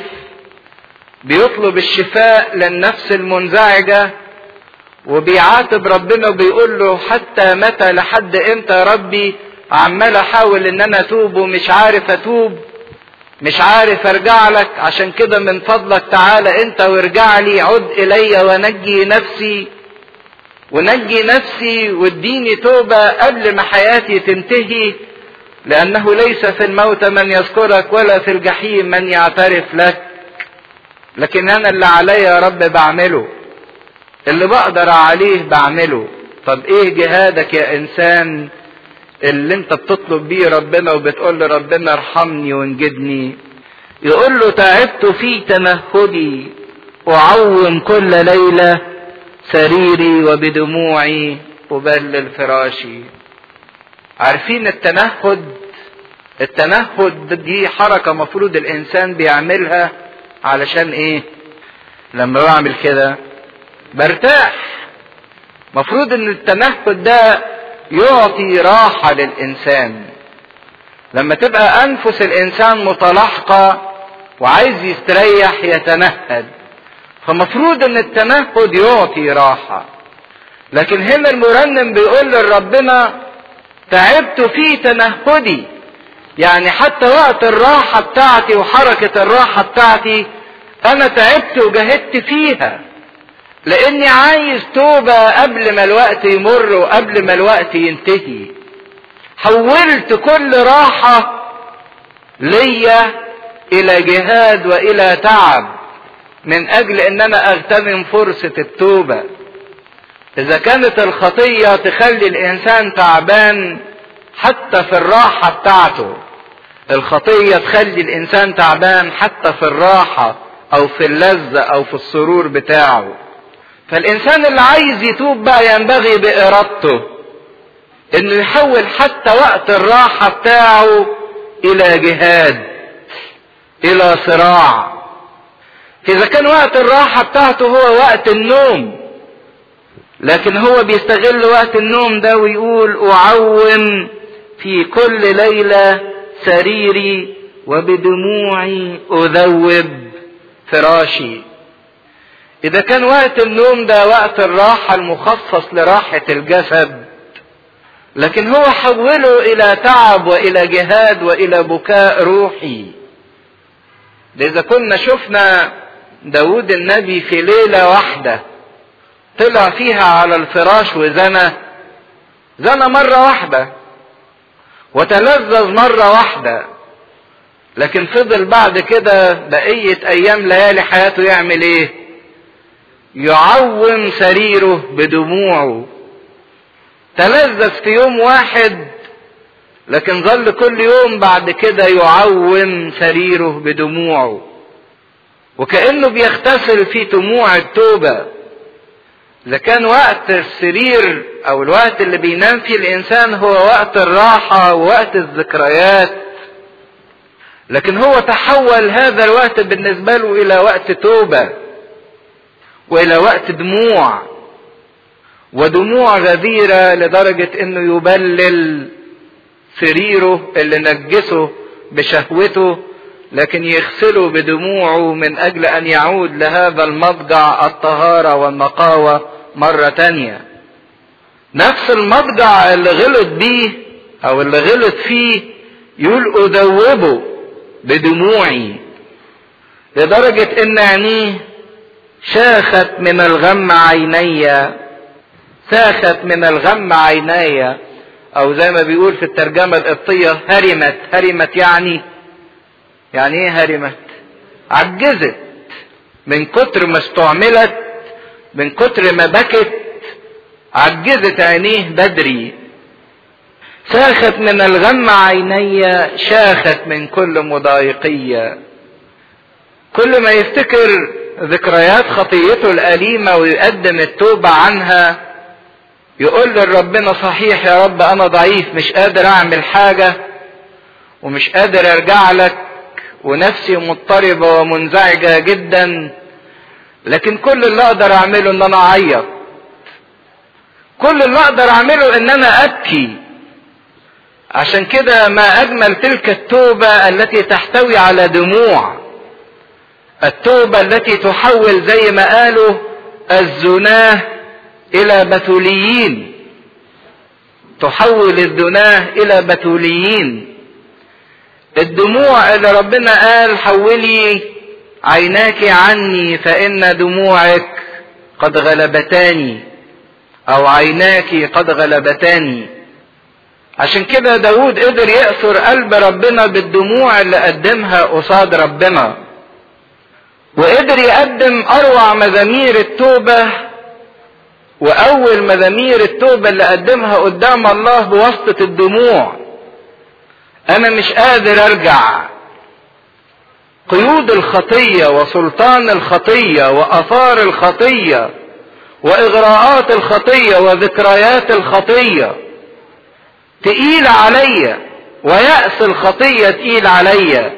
بيطلب الشفاء للنفس المنزعجة وبيعاتب ربنا وبيقول له حتى متى لحد امتى يا ربي عمال احاول ان انا اتوب ومش عارف اتوب مش عارف ارجع لك عشان كده من فضلك تعالى انت وارجع لي عد الي ونجي نفسي ونجي نفسي واديني توبة قبل ما حياتي تنتهي لانه ليس في الموت من يذكرك ولا في الجحيم من يعترف لك لكن انا اللي عليا يا رب بعمله اللي بقدر عليه بعمله طب ايه جهادك يا انسان اللي انت بتطلب بيه ربنا وبتقول لربنا ارحمني وانجدني يقول له تعبت في تنهدي اعوم كل ليله سريري وبدموعي ابلل فراشي عارفين التنهد التنهد دي حركه مفروض الانسان بيعملها علشان ايه لما بعمل كده برتاح مفروض ان التنهد ده يعطي راحة للإنسان لما تبقى أنفس الإنسان متلاحقة وعايز يستريح يتنهد فمفروض ان التنهد يعطي راحة لكن هنا المرنم بيقول لربنا تعبت في تنهدي يعني حتى وقت الراحة بتاعتي وحركة الراحة بتاعتي انا تعبت وجهدت فيها لاني عايز توبة قبل ما الوقت يمر وقبل ما الوقت ينتهي حولت كل راحة ليا الى جهاد والى تعب من اجل ان انا اغتنم فرصة التوبة اذا كانت الخطية تخلي الانسان تعبان حتى في الراحة بتاعته الخطية تخلي الانسان تعبان حتى في الراحة او في اللذة او في السرور بتاعه فالانسان اللي عايز يتوب بقى ينبغي بارادته انه يحول حتى وقت الراحة بتاعه الى جهاد الى صراع اذا كان وقت الراحة بتاعته هو وقت النوم لكن هو بيستغل وقت النوم ده ويقول اعوم في كل ليلة سريري وبدموعي اذوب فراشي اذا كان وقت النوم ده وقت الراحة المخصص لراحة الجسد لكن هو حوله الى تعب والى جهاد والى بكاء روحي اذا كنا شفنا داود النبي في ليلة واحدة طلع فيها على الفراش وزنى زنى مرة واحدة وتلذذ مرة واحدة لكن فضل بعد كده بقية ايام ليالي حياته يعمل ايه يعوم سريره بدموعه تلذذ في يوم واحد لكن ظل كل يوم بعد كده يعوم سريره بدموعه وكأنه بيغتسل في دموع التوبة إذا كان وقت السرير أو الوقت اللي بينام فيه الإنسان هو وقت الراحة ووقت الذكريات لكن هو تحول هذا الوقت بالنسبة له إلى وقت توبة وإلى وقت دموع ودموع غزيرة لدرجة إنه يبلل سريره اللي نجسه بشهوته لكن يغسله بدموعه من اجل ان يعود لهذا المضجع الطهارة والنقاوة مرة تانية نفس المضجع اللي غلط بيه او اللي غلط فيه يقول اذوبه بدموعي لدرجة ان عينيه شاخت من الغم عيني ساخت من الغم عيني او زي ما بيقول في الترجمة القبطية هرمت هرمت يعني يعني ايه هرمت عجزت من كتر ما استعملت من كتر ما بكت عجزت عينيه بدري ساخت من الغم عيني شاخت من كل مضايقية كل ما يفتكر ذكريات خطيته الأليمة ويقدم التوبة عنها يقول لربنا صحيح يا رب أنا ضعيف مش قادر أعمل حاجة ومش قادر أرجع لك ونفسي مضطربة ومنزعجة جدا لكن كل اللي أقدر أعمله إن أنا أعيط كل اللي أقدر أعمله إن أنا أبكي عشان كده ما أجمل تلك التوبة التي تحتوي على دموع التوبة التي تحول زي ما قالوا الزناه إلى بتوليين تحول الزناه إلى بتوليين الدموع اللي ربنا قال حولي عيناك عني فإن دموعك قد غلبتاني أو عيناك قد غلبتاني عشان كده داود قدر يأثر قلب ربنا بالدموع اللي قدمها قصاد ربنا وقدر يقدم أروع مزامير التوبة وأول مزامير التوبة اللي قدمها قدام الله بواسطة الدموع أنا مش قادر أرجع قيود الخطية وسلطان الخطية وآثار الخطية وإغراءات الخطية وذكريات الخطية تقيل عليا ويأس الخطية تقيل عليا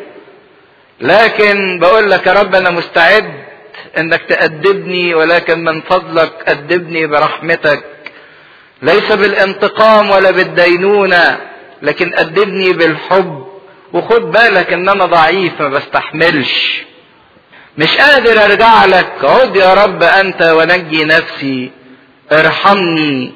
لكن بقول لك يا رب أنا مستعد انك تأدبني ولكن من فضلك أدبني برحمتك ليس بالانتقام ولا بالدينونة لكن أدبني بالحب وخد بالك ان انا ضعيف ما بستحملش مش قادر ارجع لك عد يا رب انت ونجي نفسي ارحمني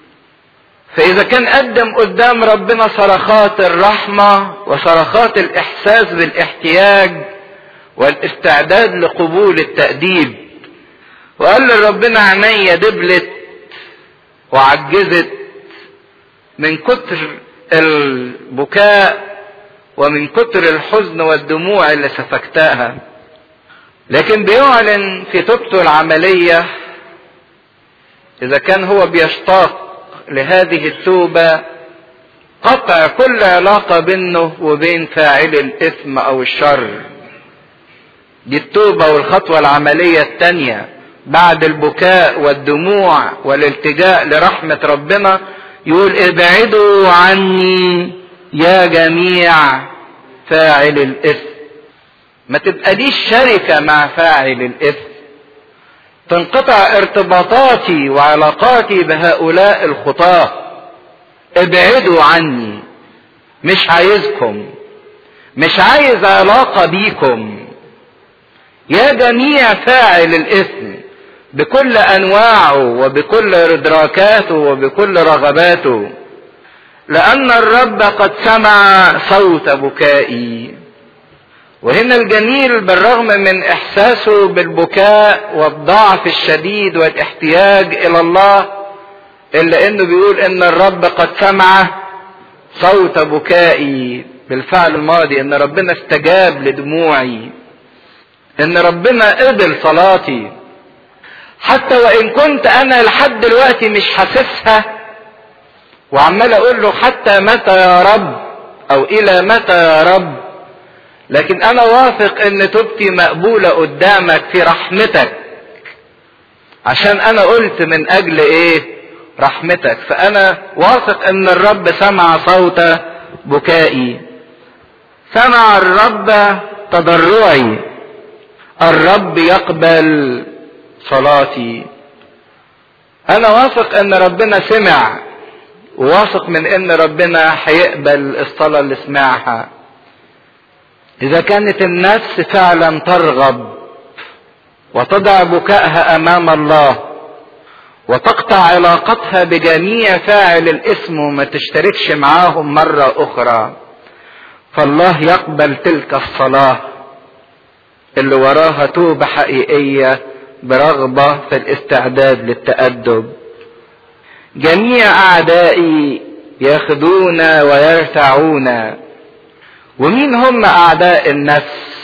فاذا كان قدم قدام ربنا صرخات الرحمة وصرخات الاحساس بالاحتياج والاستعداد لقبول التأديب وقال لربنا عينيا دبلت وعجزت من كتر البكاء ومن كتر الحزن والدموع اللي سفكتها لكن بيعلن في توبته العملية إذا كان هو بيشتاق لهذه التوبة قطع كل علاقة بينه وبين فاعل الإثم أو الشر دي التوبة والخطوة العملية التانية بعد البكاء والدموع والالتجاء لرحمة ربنا يقول ابعدوا عني يا جميع فاعل الإثم ما تبقاليش شركة مع فاعل الإثم تنقطع ارتباطاتي وعلاقاتي بهؤلاء الخطاة ابعدوا عني مش عايزكم مش عايز علاقة بيكم يا جميع فاعل الإثم بكل أنواعه وبكل إدراكاته وبكل رغباته لأن الرب قد سمع صوت بكائي وهنا الجميل بالرغم من إحساسه بالبكاء والضعف الشديد والاحتياج إلى الله إلا إنه بيقول إن الرب قد سمع صوت بكائي بالفعل الماضي إن ربنا استجاب لدموعي إن ربنا قبل صلاتي حتى وإن كنت أنا لحد دلوقتي مش حاسسها وعمال اقول له حتى متى يا رب او الى متى يا رب لكن انا واثق ان توبتي مقبولة قدامك في رحمتك عشان انا قلت من اجل ايه رحمتك فانا واثق ان الرب سمع صوت بكائي سمع الرب تضرعي الرب يقبل صلاتي انا واثق ان ربنا سمع وواثق من ان ربنا هيقبل الصلاة اللي سمعها اذا كانت النفس فعلا ترغب وتضع بكائها امام الله وتقطع علاقتها بجميع فاعل الاسم وما تشتركش معاهم مرة اخرى فالله يقبل تلك الصلاة اللي وراها توبة حقيقية برغبة في الاستعداد للتأدب جميع اعدائي ياخذون ويرتعون ومين هم اعداء النفس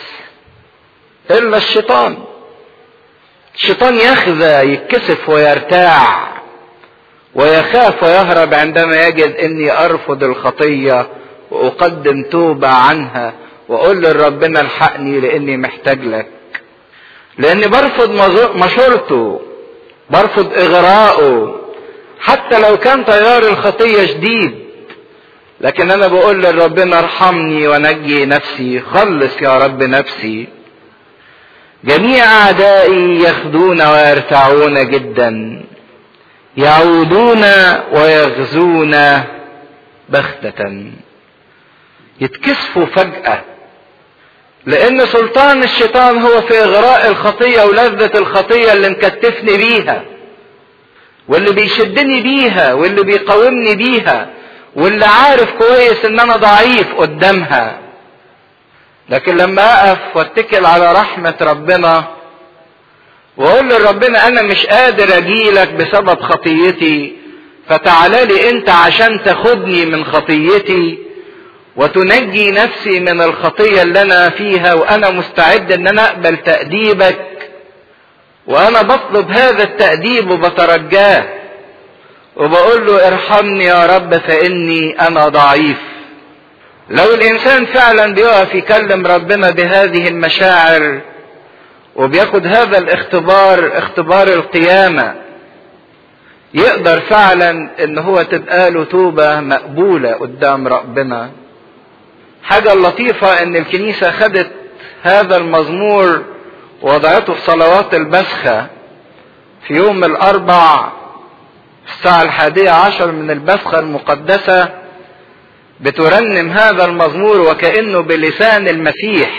الا الشيطان الشيطان يخزى يتكسف ويرتاع ويخاف ويهرب عندما يجد اني ارفض الخطيه واقدم توبه عنها واقول لربنا الحقني لاني محتاج لك لاني برفض مشورته برفض اغراءه حتى لو كان تيار الخطيه شديد لكن انا بقول لربنا ارحمني ونجي نفسي خلص يا رب نفسي جميع اعدائي يخدون ويرتعون جدا يعودون ويغزون بغتة يتكسفوا فجأة لأن سلطان الشيطان هو في إغراء الخطية ولذة الخطية اللي مكتفني بيها واللي بيشدني بيها واللي بيقاومني بيها واللي عارف كويس ان انا ضعيف قدامها لكن لما اقف واتكل على رحمة ربنا واقول لربنا انا مش قادر اجيلك بسبب خطيتي فتعالى لي انت عشان تاخدني من خطيتي وتنجي نفسي من الخطية اللي انا فيها وانا مستعد ان انا اقبل تأديبك وانا بطلب هذا التأديب وبترجاه وبقول له ارحمني يا رب فاني انا ضعيف لو الانسان فعلا بيقف يكلم ربنا بهذه المشاعر وبياخد هذا الاختبار اختبار القيامة يقدر فعلا ان هو تبقى له توبة مقبولة قدام ربنا حاجة لطيفة ان الكنيسة خدت هذا المزمور ووضعته في صلوات البسخة في يوم الاربع الساعة الحادية عشر من البسخة المقدسة بترنم هذا المزمور وكأنه بلسان المسيح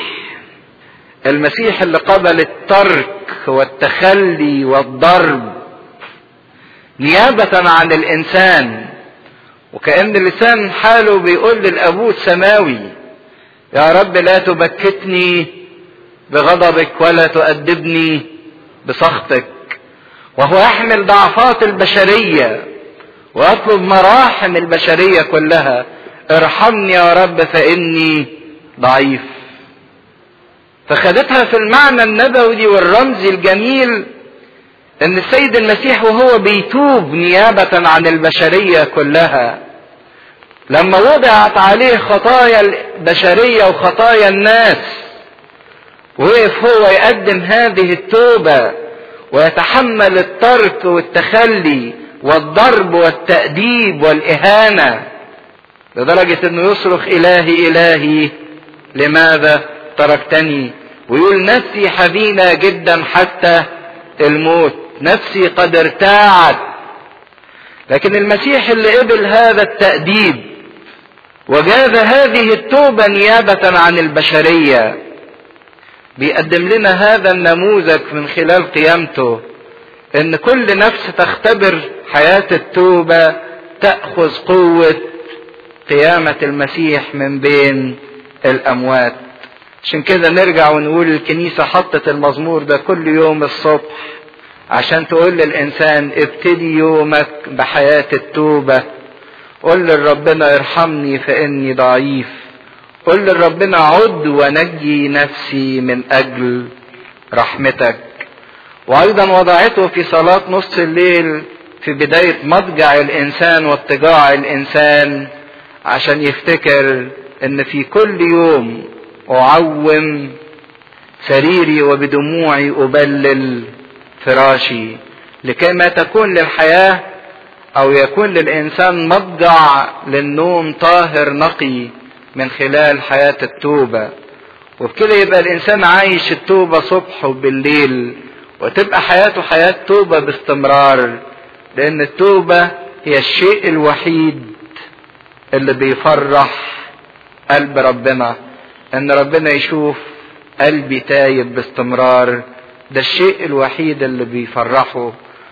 المسيح اللي قبل الترك والتخلي والضرب نيابة عن الإنسان وكأن لسان حاله بيقول للأبوه السماوي يا رب لا تبكتني بغضبك ولا تؤدبني بسخطك وهو يحمل ضعفات البشرية ويطلب مراحم البشرية كلها ارحمني يا رب فإني ضعيف فخدتها في المعنى النبوي والرمزي الجميل ان السيد المسيح وهو بيتوب نيابة عن البشرية كلها لما وضعت عليه خطايا البشرية وخطايا الناس وقف هو يقدم هذه التوبة ويتحمل الترك والتخلي والضرب والتأديب والإهانة لدرجة انه يصرخ الهي الهي لماذا تركتني ويقول نفسي حزينة جدا حتى الموت نفسي قد ارتاعت لكن المسيح اللي قبل هذا التأديب وجاز هذه التوبة نيابة عن البشرية بيقدم لنا هذا النموذج من خلال قيامته ان كل نفس تختبر حياة التوبة تأخذ قوة قيامة المسيح من بين الأموات عشان كده نرجع ونقول الكنيسة حطت المزمور ده كل يوم الصبح عشان تقول للإنسان ابتدي يومك بحياة التوبة قل لربنا ارحمني فإني ضعيف قل لربنا عد ونجي نفسي من أجل رحمتك وأيضا وضعته في صلاة نص الليل في بداية مضجع الإنسان واضطجاع الإنسان عشان يفتكر ان في كل يوم اعوم سريري وبدموعي ابلل فراشي لكي ما تكون للحياه او يكون للانسان مضجع للنوم طاهر نقي من خلال حياه التوبه وبكده يبقى الانسان عايش التوبه صبح وبالليل وتبقى حياته حياه توبه باستمرار لان التوبه هي الشيء الوحيد اللي بيفرح قلب ربنا ان ربنا يشوف قلبي تايب باستمرار ده الشيء الوحيد اللي بيفرحه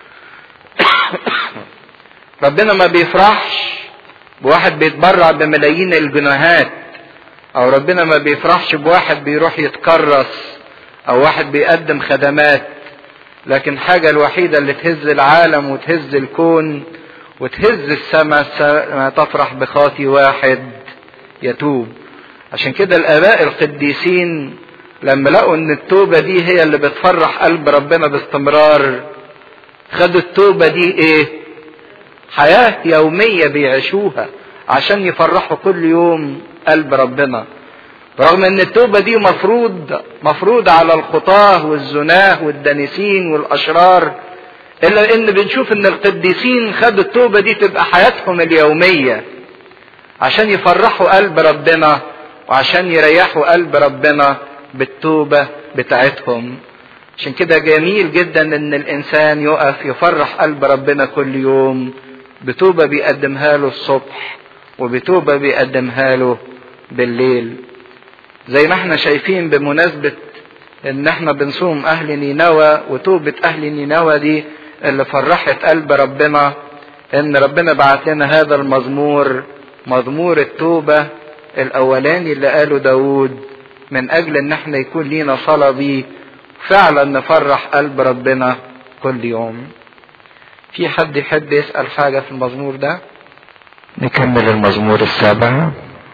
ربنا ما بيفرحش بواحد بيتبرع بملايين الجنيهات او ربنا ما بيفرحش بواحد بيروح يتكرس او واحد بيقدم خدمات لكن الحاجة الوحيدة اللي تهز العالم وتهز الكون وتهز السماء السماء تفرح بخاطي واحد يتوب عشان كده الاباء القديسين لما لقوا ان التوبة دي هي اللي بتفرح قلب ربنا باستمرار خدوا التوبة دي ايه حياة يومية بيعيشوها عشان يفرحوا كل يوم قلب ربنا رغم ان التوبة دي مفروض مفروض على الخطاة والزناه والدانسين والاشرار الا ان بنشوف ان القديسين خدوا التوبة دي تبقى حياتهم اليومية عشان يفرحوا قلب ربنا وعشان يريحوا قلب ربنا بالتوبة بتاعتهم عشان كده جميل جدا ان الانسان يقف يفرح قلب ربنا كل يوم بتوبة بيقدمها له الصبح وبتوبة بيقدمها له بالليل زي ما احنا شايفين بمناسبة ان احنا بنصوم اهل نينوى وتوبة اهل نينوى دي اللي فرحت قلب ربنا ان ربنا بعت لنا هذا المزمور مزمور التوبة الاولاني اللي قاله داود من اجل ان احنا يكون لينا صلاة بيه فعلا نفرح قلب ربنا كل يوم في حد يحب يسأل حاجة في المزمور ده نكمل المزمور السابع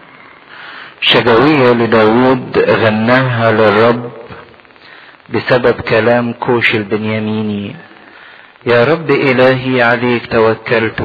شجوية لداود غناها للرب بسبب كلام كوش البنياميني يا رب إلهي عليك توكلت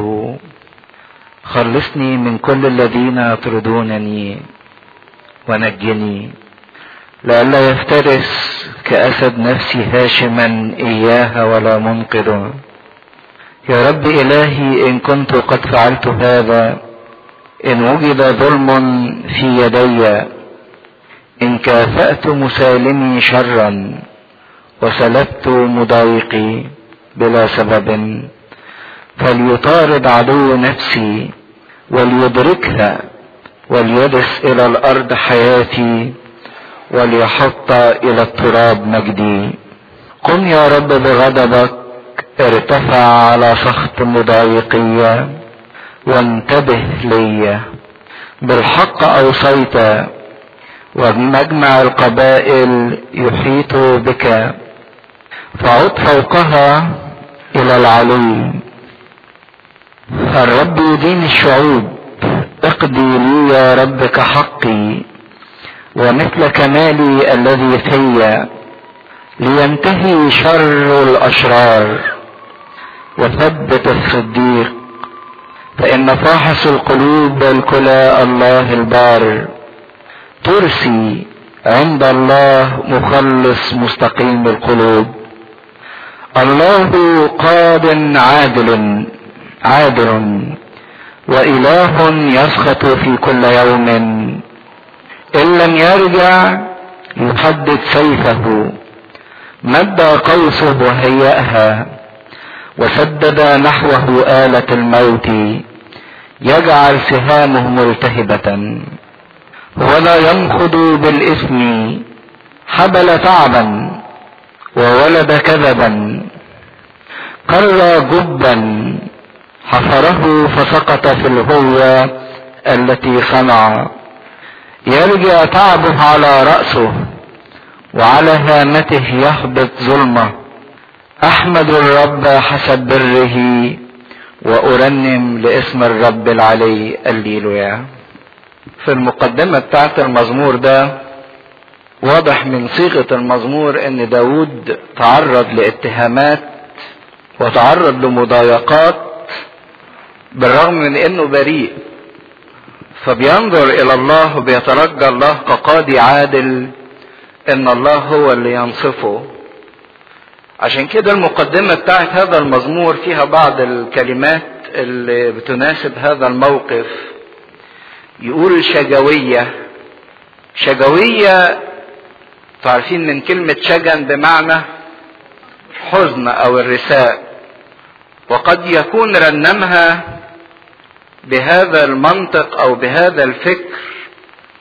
خلصني من كل الذين يطردونني ونجني لئلا يفترس كأسد نفسي هاشما إياها ولا منقذ يا رب إلهي إن كنت قد فعلت هذا إن وجد ظلم في يدي إن كافأت مسالمي شرا وسلبت مضايقي بلا سبب فليطارد عدو نفسي وليدركها وليدس إلى الأرض حياتي وليحط إلى التراب مجدي قم يا رب بغضبك ارتفع على سخط مضايقي وانتبه لي بالحق اوصيت ومجمع القبائل يحيط بك فعد فوقها الى العلي الرب يدين الشعوب اقضي لي يا رب كحقي ومثل كمالي الذي في لينتهي شر الاشرار وثبت الصديق فإن فاحص القلوب الكلى الله البار ترسي عند الله مخلص مستقيم القلوب الله قاد عادل عادل وإله يسخط في كل يوم إن لم يرجع يحدد سيفه مد قوسه وهيأها وسدد نحوه آلة الموت يجعل سهامه ملتهبة ولا ينخض بالإثم حبل تعبا وولد كذبا قر جبا حفره فسقط في الهوة التي صنع يرجع تعبه على رأسه وعلى هامته يهبط ظلمه احمد الرب حسب بره وارنم لاسم الرب العلي الليلويا في المقدمة بتاعت المزمور ده واضح من صيغة المزمور ان داود تعرض لاتهامات وتعرض لمضايقات بالرغم من انه بريء فبينظر الى الله وبيترجى الله كقاضي عادل ان الله هو اللي ينصفه عشان كده المقدمة بتاعت هذا المزمور فيها بعض الكلمات اللي بتناسب هذا الموقف يقول شجوية شجوية تعرفين من كلمة شجن بمعنى حزن او الرثاء وقد يكون رنمها بهذا المنطق او بهذا الفكر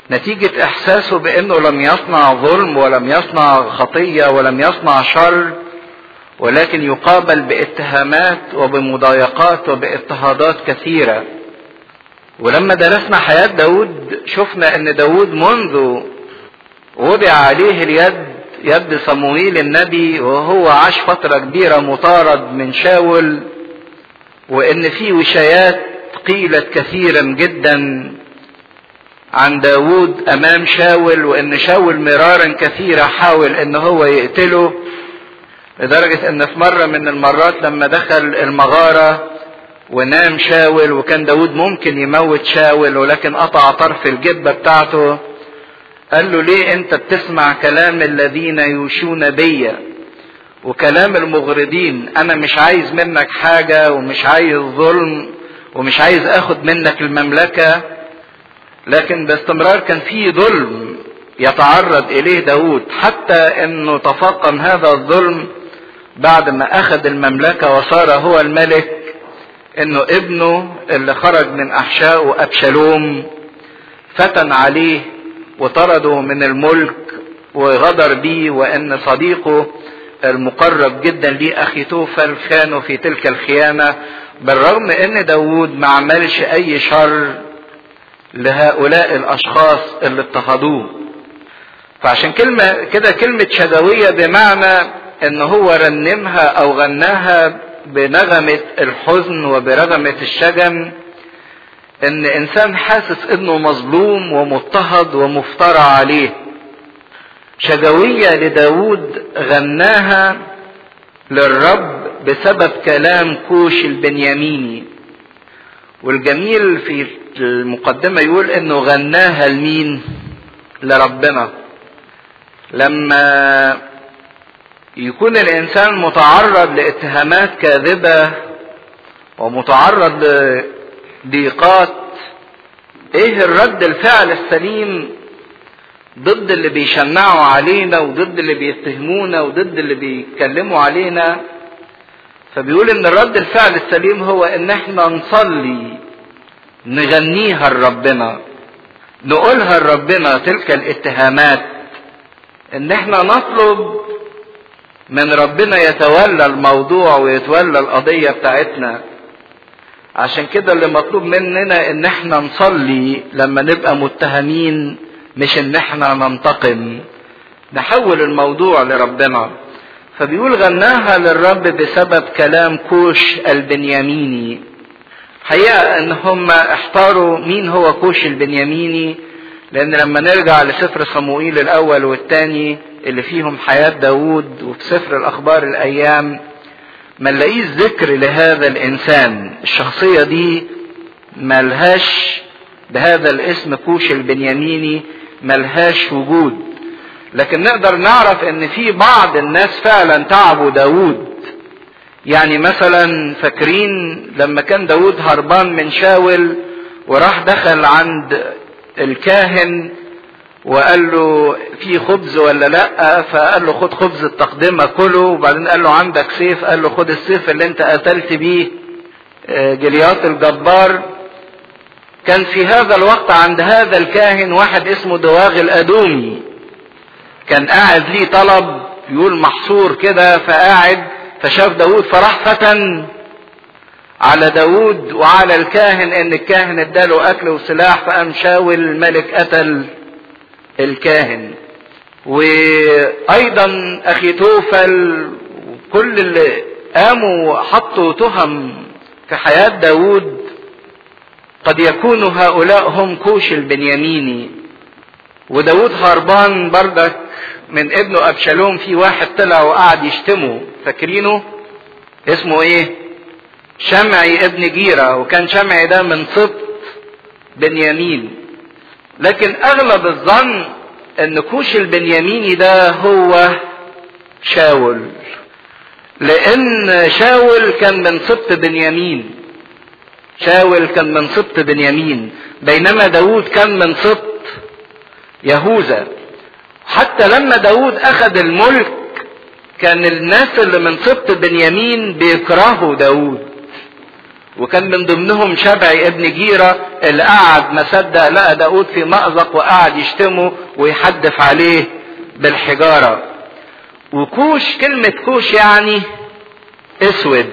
نتيجة احساسه بانه لم يصنع ظلم ولم يصنع خطية ولم يصنع شر ولكن يقابل باتهامات وبمضايقات وباضطهادات كثيرة ولما درسنا حياة داود شفنا ان داود منذ وضع عليه اليد يد صموئيل النبي وهو عاش فترة كبيرة مطارد من شاول وان في وشايات قيلت كثيرا جدا عن داود امام شاول وان شاول مرارا كثيرة حاول ان هو يقتله لدرجة ان في مرة من المرات لما دخل المغارة ونام شاول وكان داود ممكن يموت شاول ولكن قطع طرف الجبة بتاعته قال له ليه انت بتسمع كلام الذين يوشون بيا وكلام المغرضين انا مش عايز منك حاجة ومش عايز ظلم ومش عايز اخد منك المملكة لكن باستمرار كان في ظلم يتعرض اليه داود حتى انه تفاقم هذا الظلم بعد ما اخذ المملكة وصار هو الملك انه ابنه اللي خرج من احشائه ابشالوم فتن عليه وطرده من الملك وغدر بيه وان صديقه المقرب جدا ليه اخي توفل خانه في تلك الخيانة بالرغم ان داود ما عملش اي شر لهؤلاء الاشخاص اللي اضطهدوه فعشان كلمة كده كلمة شدوية بمعنى ان هو رنمها او غناها بنغمة الحزن وبرغمة الشجن ان انسان حاسس انه مظلوم ومضطهد ومفترى عليه شجوية لداود غناها للرب بسبب كلام كوش البنياميني والجميل في المقدمة يقول انه غناها لمين لربنا لما يكون الانسان متعرض لاتهامات كاذبة ومتعرض لضيقات ايه الرد الفعل السليم ضد اللي بيشنعوا علينا وضد اللي بيتهمونا وضد اللي بيتكلموا علينا فبيقول ان الرد الفعل السليم هو ان احنا نصلي نغنيها لربنا نقولها لربنا تلك الاتهامات ان احنا نطلب من ربنا يتولى الموضوع ويتولى القضية بتاعتنا عشان كده اللي مطلوب مننا ان احنا نصلي لما نبقى متهمين مش ان احنا ننتقم نحول الموضوع لربنا فبيقول غناها للرب بسبب كلام كوش البنياميني حقيقة ان هم احتاروا مين هو كوش البنياميني لان لما نرجع لسفر صموئيل الاول والثاني اللي فيهم حياة داود وفي سفر الاخبار الايام ما نلاقيش ذكر لهذا الانسان الشخصية دي ملهاش بهذا الاسم كوش البنياميني ملهاش وجود لكن نقدر نعرف ان في بعض الناس فعلا تعبوا داود يعني مثلا فاكرين لما كان داود هربان من شاول وراح دخل عند الكاهن وقال له في خبز ولا لا فقال له خد خبز التقدمة كله وبعدين قال له عندك سيف قال له خد السيف اللي انت قتلت بيه جليات الجبار كان في هذا الوقت عند هذا الكاهن واحد اسمه دواغ الأدومي كان قاعد ليه طلب يقول محصور كده فقاعد فشاف داود فراح فتن على داود وعلى الكاهن ان الكاهن اداله اكل وسلاح فقام شاول الملك قتل الكاهن وايضا اخي توفل وكل اللي قاموا حطوا تهم في حياة داود قد يكون هؤلاء هم كوش البنياميني وداود هربان بردك من ابنه ابشالوم في واحد طلع وقعد يشتمه فاكرينه اسمه ايه شمعي ابن جيرة وكان شمعي ده من سبط بنيامين لكن اغلب الظن ان كوش البنياميني ده هو شاول لان شاول كان من سبط بنيامين شاول كان من سبط بنيامين بينما داود كان من سبط يهوذا حتى لما داود اخذ الملك كان الناس اللي من سبط بنيامين بيكرهوا داود وكان من ضمنهم شبعي ابن جيرة اللي قعد ما صدق لقى داود في مأزق وقعد يشتمه ويحدف عليه بالحجارة وكوش كلمة كوش يعني اسود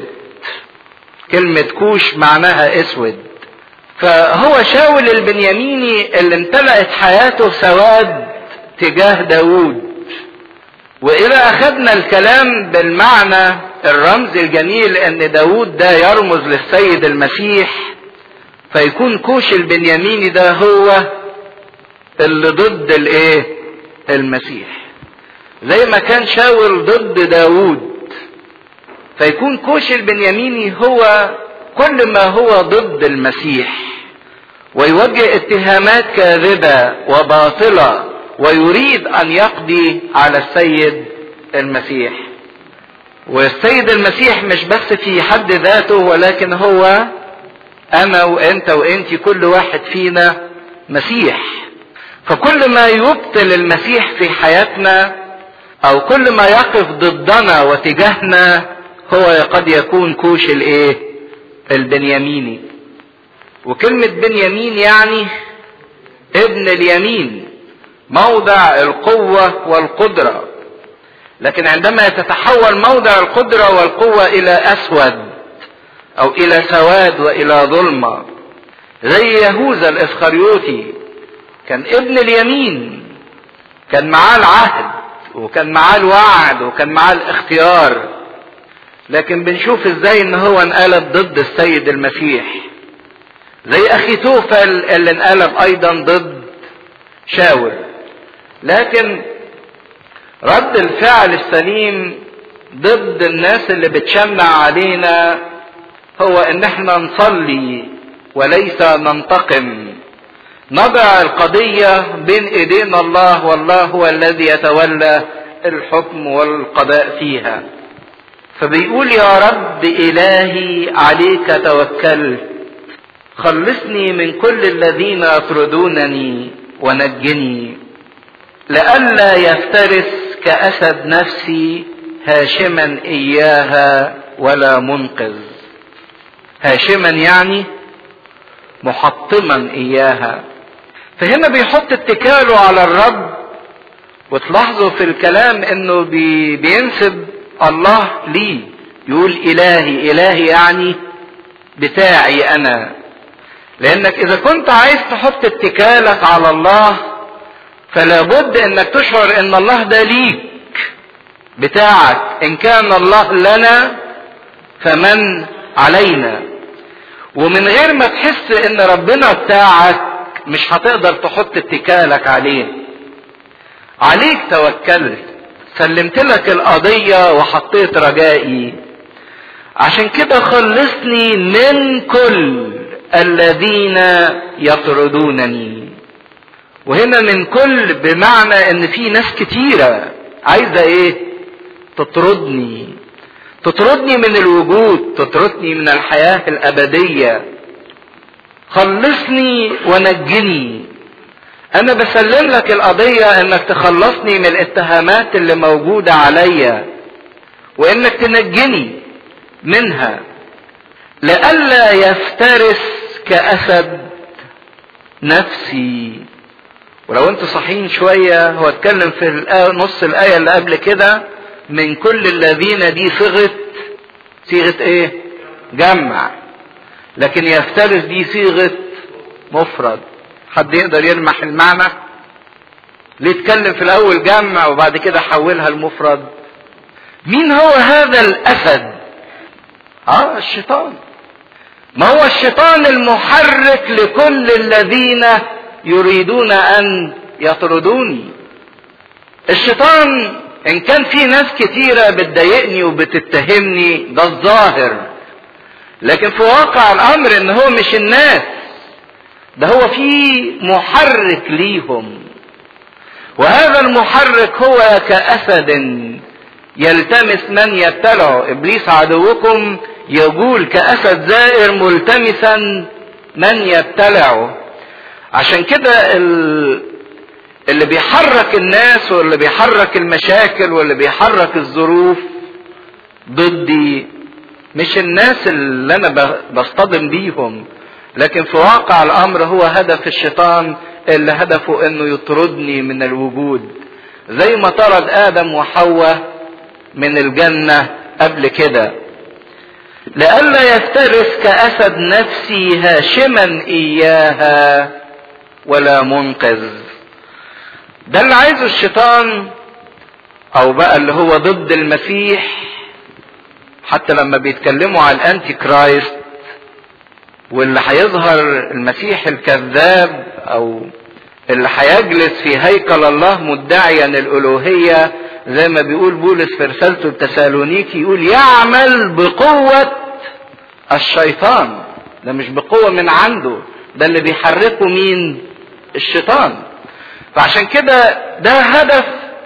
كلمة كوش معناها اسود فهو شاول البنياميني اللي امتلأت حياته سواد تجاه داود وإذا أخذنا الكلام بالمعنى الرمز الجميل أن داود ده يرمز للسيد المسيح فيكون كوش البنياميني ده هو اللي ضد الايه المسيح زي ما كان شاول ضد داود فيكون كوش البنياميني هو كل ما هو ضد المسيح ويوجه اتهامات كاذبة وباطلة ويريد ان يقضي على السيد المسيح والسيد المسيح مش بس في حد ذاته ولكن هو انا وانت وانت كل واحد فينا مسيح فكل ما يبطل المسيح في حياتنا او كل ما يقف ضدنا وتجاهنا هو قد يكون كوش الايه البنياميني وكلمة بنيامين يعني ابن اليمين موضع القوة والقدرة لكن عندما تتحول موضع القدرة والقوة إلى أسود أو إلى سواد وإلى ظلمة زي يهوذا الإسخريوطي كان ابن اليمين كان معاه العهد وكان معاه الوعد وكان معاه الاختيار لكن بنشوف ازاي ان هو انقلب ضد السيد المسيح زي اخي توفل اللي انقلب ايضا ضد شاول لكن رد الفعل السليم ضد الناس اللي بتشمع علينا هو ان احنا نصلي وليس ننتقم نضع القضية بين ايدين الله والله هو الذي يتولى الحكم والقضاء فيها فبيقول يا رب الهي عليك توكلت خلصني من كل الذين يطردونني ونجني لئلا يفترس كأسد نفسي هاشما إياها ولا منقذ هاشما يعني محطما إياها فهنا بيحط اتكاله على الرب وتلاحظوا في الكلام انه بي بينسب الله لي يقول الهي الهي يعني بتاعي انا لانك اذا كنت عايز تحط اتكالك على الله فلا بد انك تشعر ان الله ده ليك بتاعك ان كان الله لنا فمن علينا ومن غير ما تحس ان ربنا بتاعك مش هتقدر تحط اتكالك عليه عليك توكلت سلمت لك القضية وحطيت رجائي عشان كده خلصني من كل الذين يطردونني وهنا من كل بمعنى ان في ناس كتيرة عايزة ايه تطردني تطردني من الوجود تطردني من الحياة الابدية خلصني ونجني انا بسلم لك القضية انك تخلصني من الاتهامات اللي موجودة عليا وانك تنجني منها لئلا يفترس كأسد نفسي ولو انتوا صحيين شوية هو اتكلم في الآية نص الآية اللي قبل كده من كل الذين دي صيغة صيغة ايه جمع لكن يفترس دي صيغة مفرد حد يقدر يلمح المعنى ليه اتكلم في الاول جمع وبعد كده حولها لمفرد مين هو هذا الاسد اه الشيطان ما هو الشيطان المحرك لكل الذين يريدون ان يطردوني الشيطان ان كان في ناس كتيرة بتضايقني وبتتهمني ده الظاهر لكن في واقع الامر ان هو مش الناس ده هو في محرك ليهم وهذا المحرك هو كأسد يلتمس من يبتلعه ابليس عدوكم يقول كأسد زائر ملتمسا من يبتلعه عشان كده اللي بيحرك الناس واللي بيحرك المشاكل واللي بيحرك الظروف ضدي مش الناس اللي انا بصطدم بيهم لكن في واقع الامر هو هدف الشيطان اللي هدفه انه يطردني من الوجود زي ما طرد ادم وحواء من الجنه قبل كده لئلا يفترس كاسد نفسي هاشما اياها ولا منقذ ده اللي عايزه الشيطان او بقى اللي هو ضد المسيح حتى لما بيتكلموا على الانتي كرايست واللي هيظهر المسيح الكذاب او اللي هيجلس في هيكل الله مدعيا الالوهيه زي ما بيقول بولس في رسالته التسالونيكي يقول يعمل بقوه الشيطان ده مش بقوه من عنده ده اللي بيحركه مين الشيطان فعشان كده ده هدف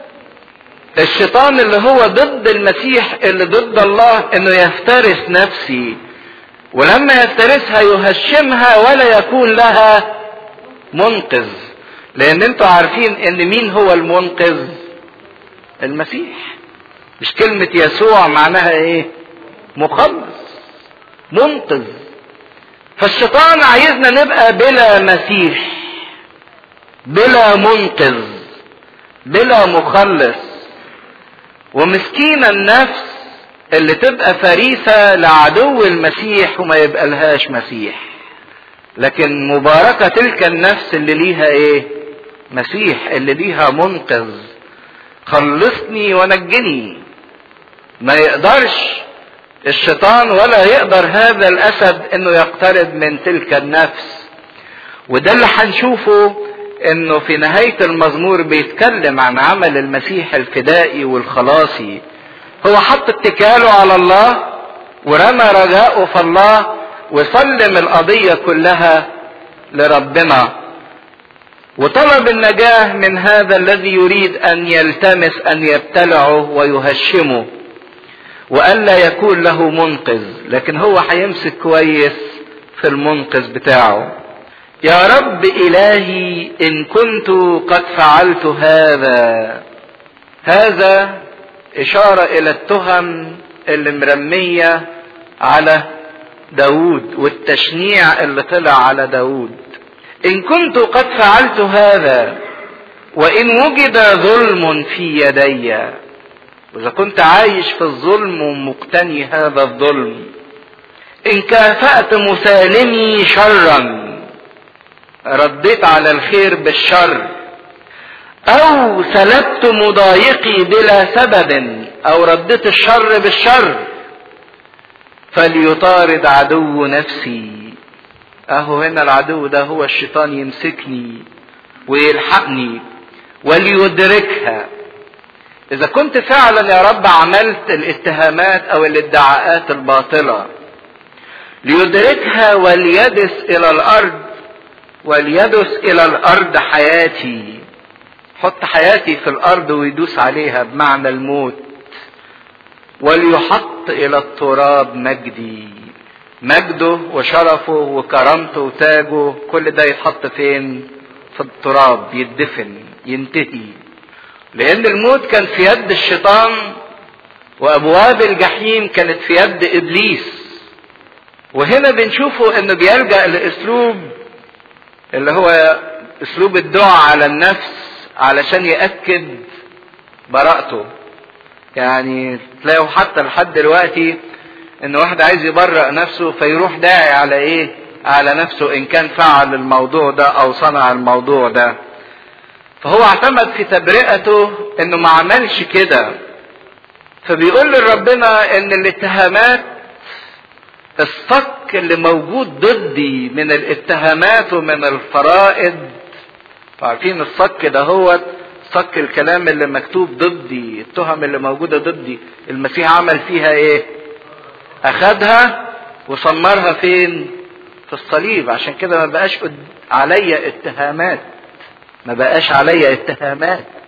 الشيطان اللي هو ضد المسيح اللي ضد الله انه يفترس نفسي ولما يفترسها يهشمها ولا يكون لها منقذ لان انتوا عارفين ان مين هو المنقذ المسيح مش كلمة يسوع معناها ايه مخلص منقذ فالشيطان عايزنا نبقى بلا مسيح بلا منقذ بلا مخلص ومسكين النفس اللي تبقى فريسة لعدو المسيح وما يبقى لهاش مسيح لكن مباركة تلك النفس اللي ليها ايه مسيح اللي ليها منقذ خلصني ونجني ما يقدرش الشيطان ولا يقدر هذا الاسد انه يقترب من تلك النفس وده اللي هنشوفه انه في نهاية المزمور بيتكلم عن عمل المسيح الفدائي والخلاصي هو حط اتكاله على الله ورمى رجاءه في الله وسلم القضية كلها لربنا وطلب النجاة من هذا الذي يريد أن يلتمس أن يبتلعه ويهشمه وألا يكون له منقذ لكن هو هيمسك كويس في المنقذ بتاعه يا رب إلهي إن كنت قد فعلت هذا هذا إشارة إلى التهم اللي مرمية على داود والتشنيع اللي طلع على داود إن كنت قد فعلت هذا وإن وجد ظلم في يدي وإذا كنت عايش في الظلم ومقتني هذا الظلم إن كافأت مسالمي شرا رديت على الخير بالشر او سلبت مضايقي بلا سبب او رديت الشر بالشر فليطارد عدو نفسي اهو هنا العدو ده هو الشيطان يمسكني ويلحقني وليدركها اذا كنت فعلا يا رب عملت الاتهامات او الادعاءات الباطله ليدركها وليدس الى الارض وليدس الى الارض حياتي حط حياتي في الارض ويدوس عليها بمعنى الموت وليحط الى التراب مجدي مجده وشرفه وكرامته وتاجه كل ده يتحط فين في التراب يدفن ينتهي لان الموت كان في يد الشيطان وابواب الجحيم كانت في يد ابليس وهنا بنشوفه انه بيلجا لاسلوب اللي هو اسلوب الدعاء على النفس علشان يأكد براءته يعني تلاقوا حتى لحد دلوقتي ان واحد عايز يبرأ نفسه فيروح داعي على ايه على نفسه ان كان فعل الموضوع ده او صنع الموضوع ده فهو اعتمد في تبرئته انه ما عملش كده فبيقول لربنا ان الاتهامات الصك اللي موجود ضدي من الاتهامات ومن الفرائض عارفين الصك ده هو صك الكلام اللي مكتوب ضدي التهم اللي موجودة ضدي المسيح عمل فيها ايه اخدها وصمرها فين في الصليب عشان كده ما بقاش عليا اتهامات ما بقاش عليا اتهامات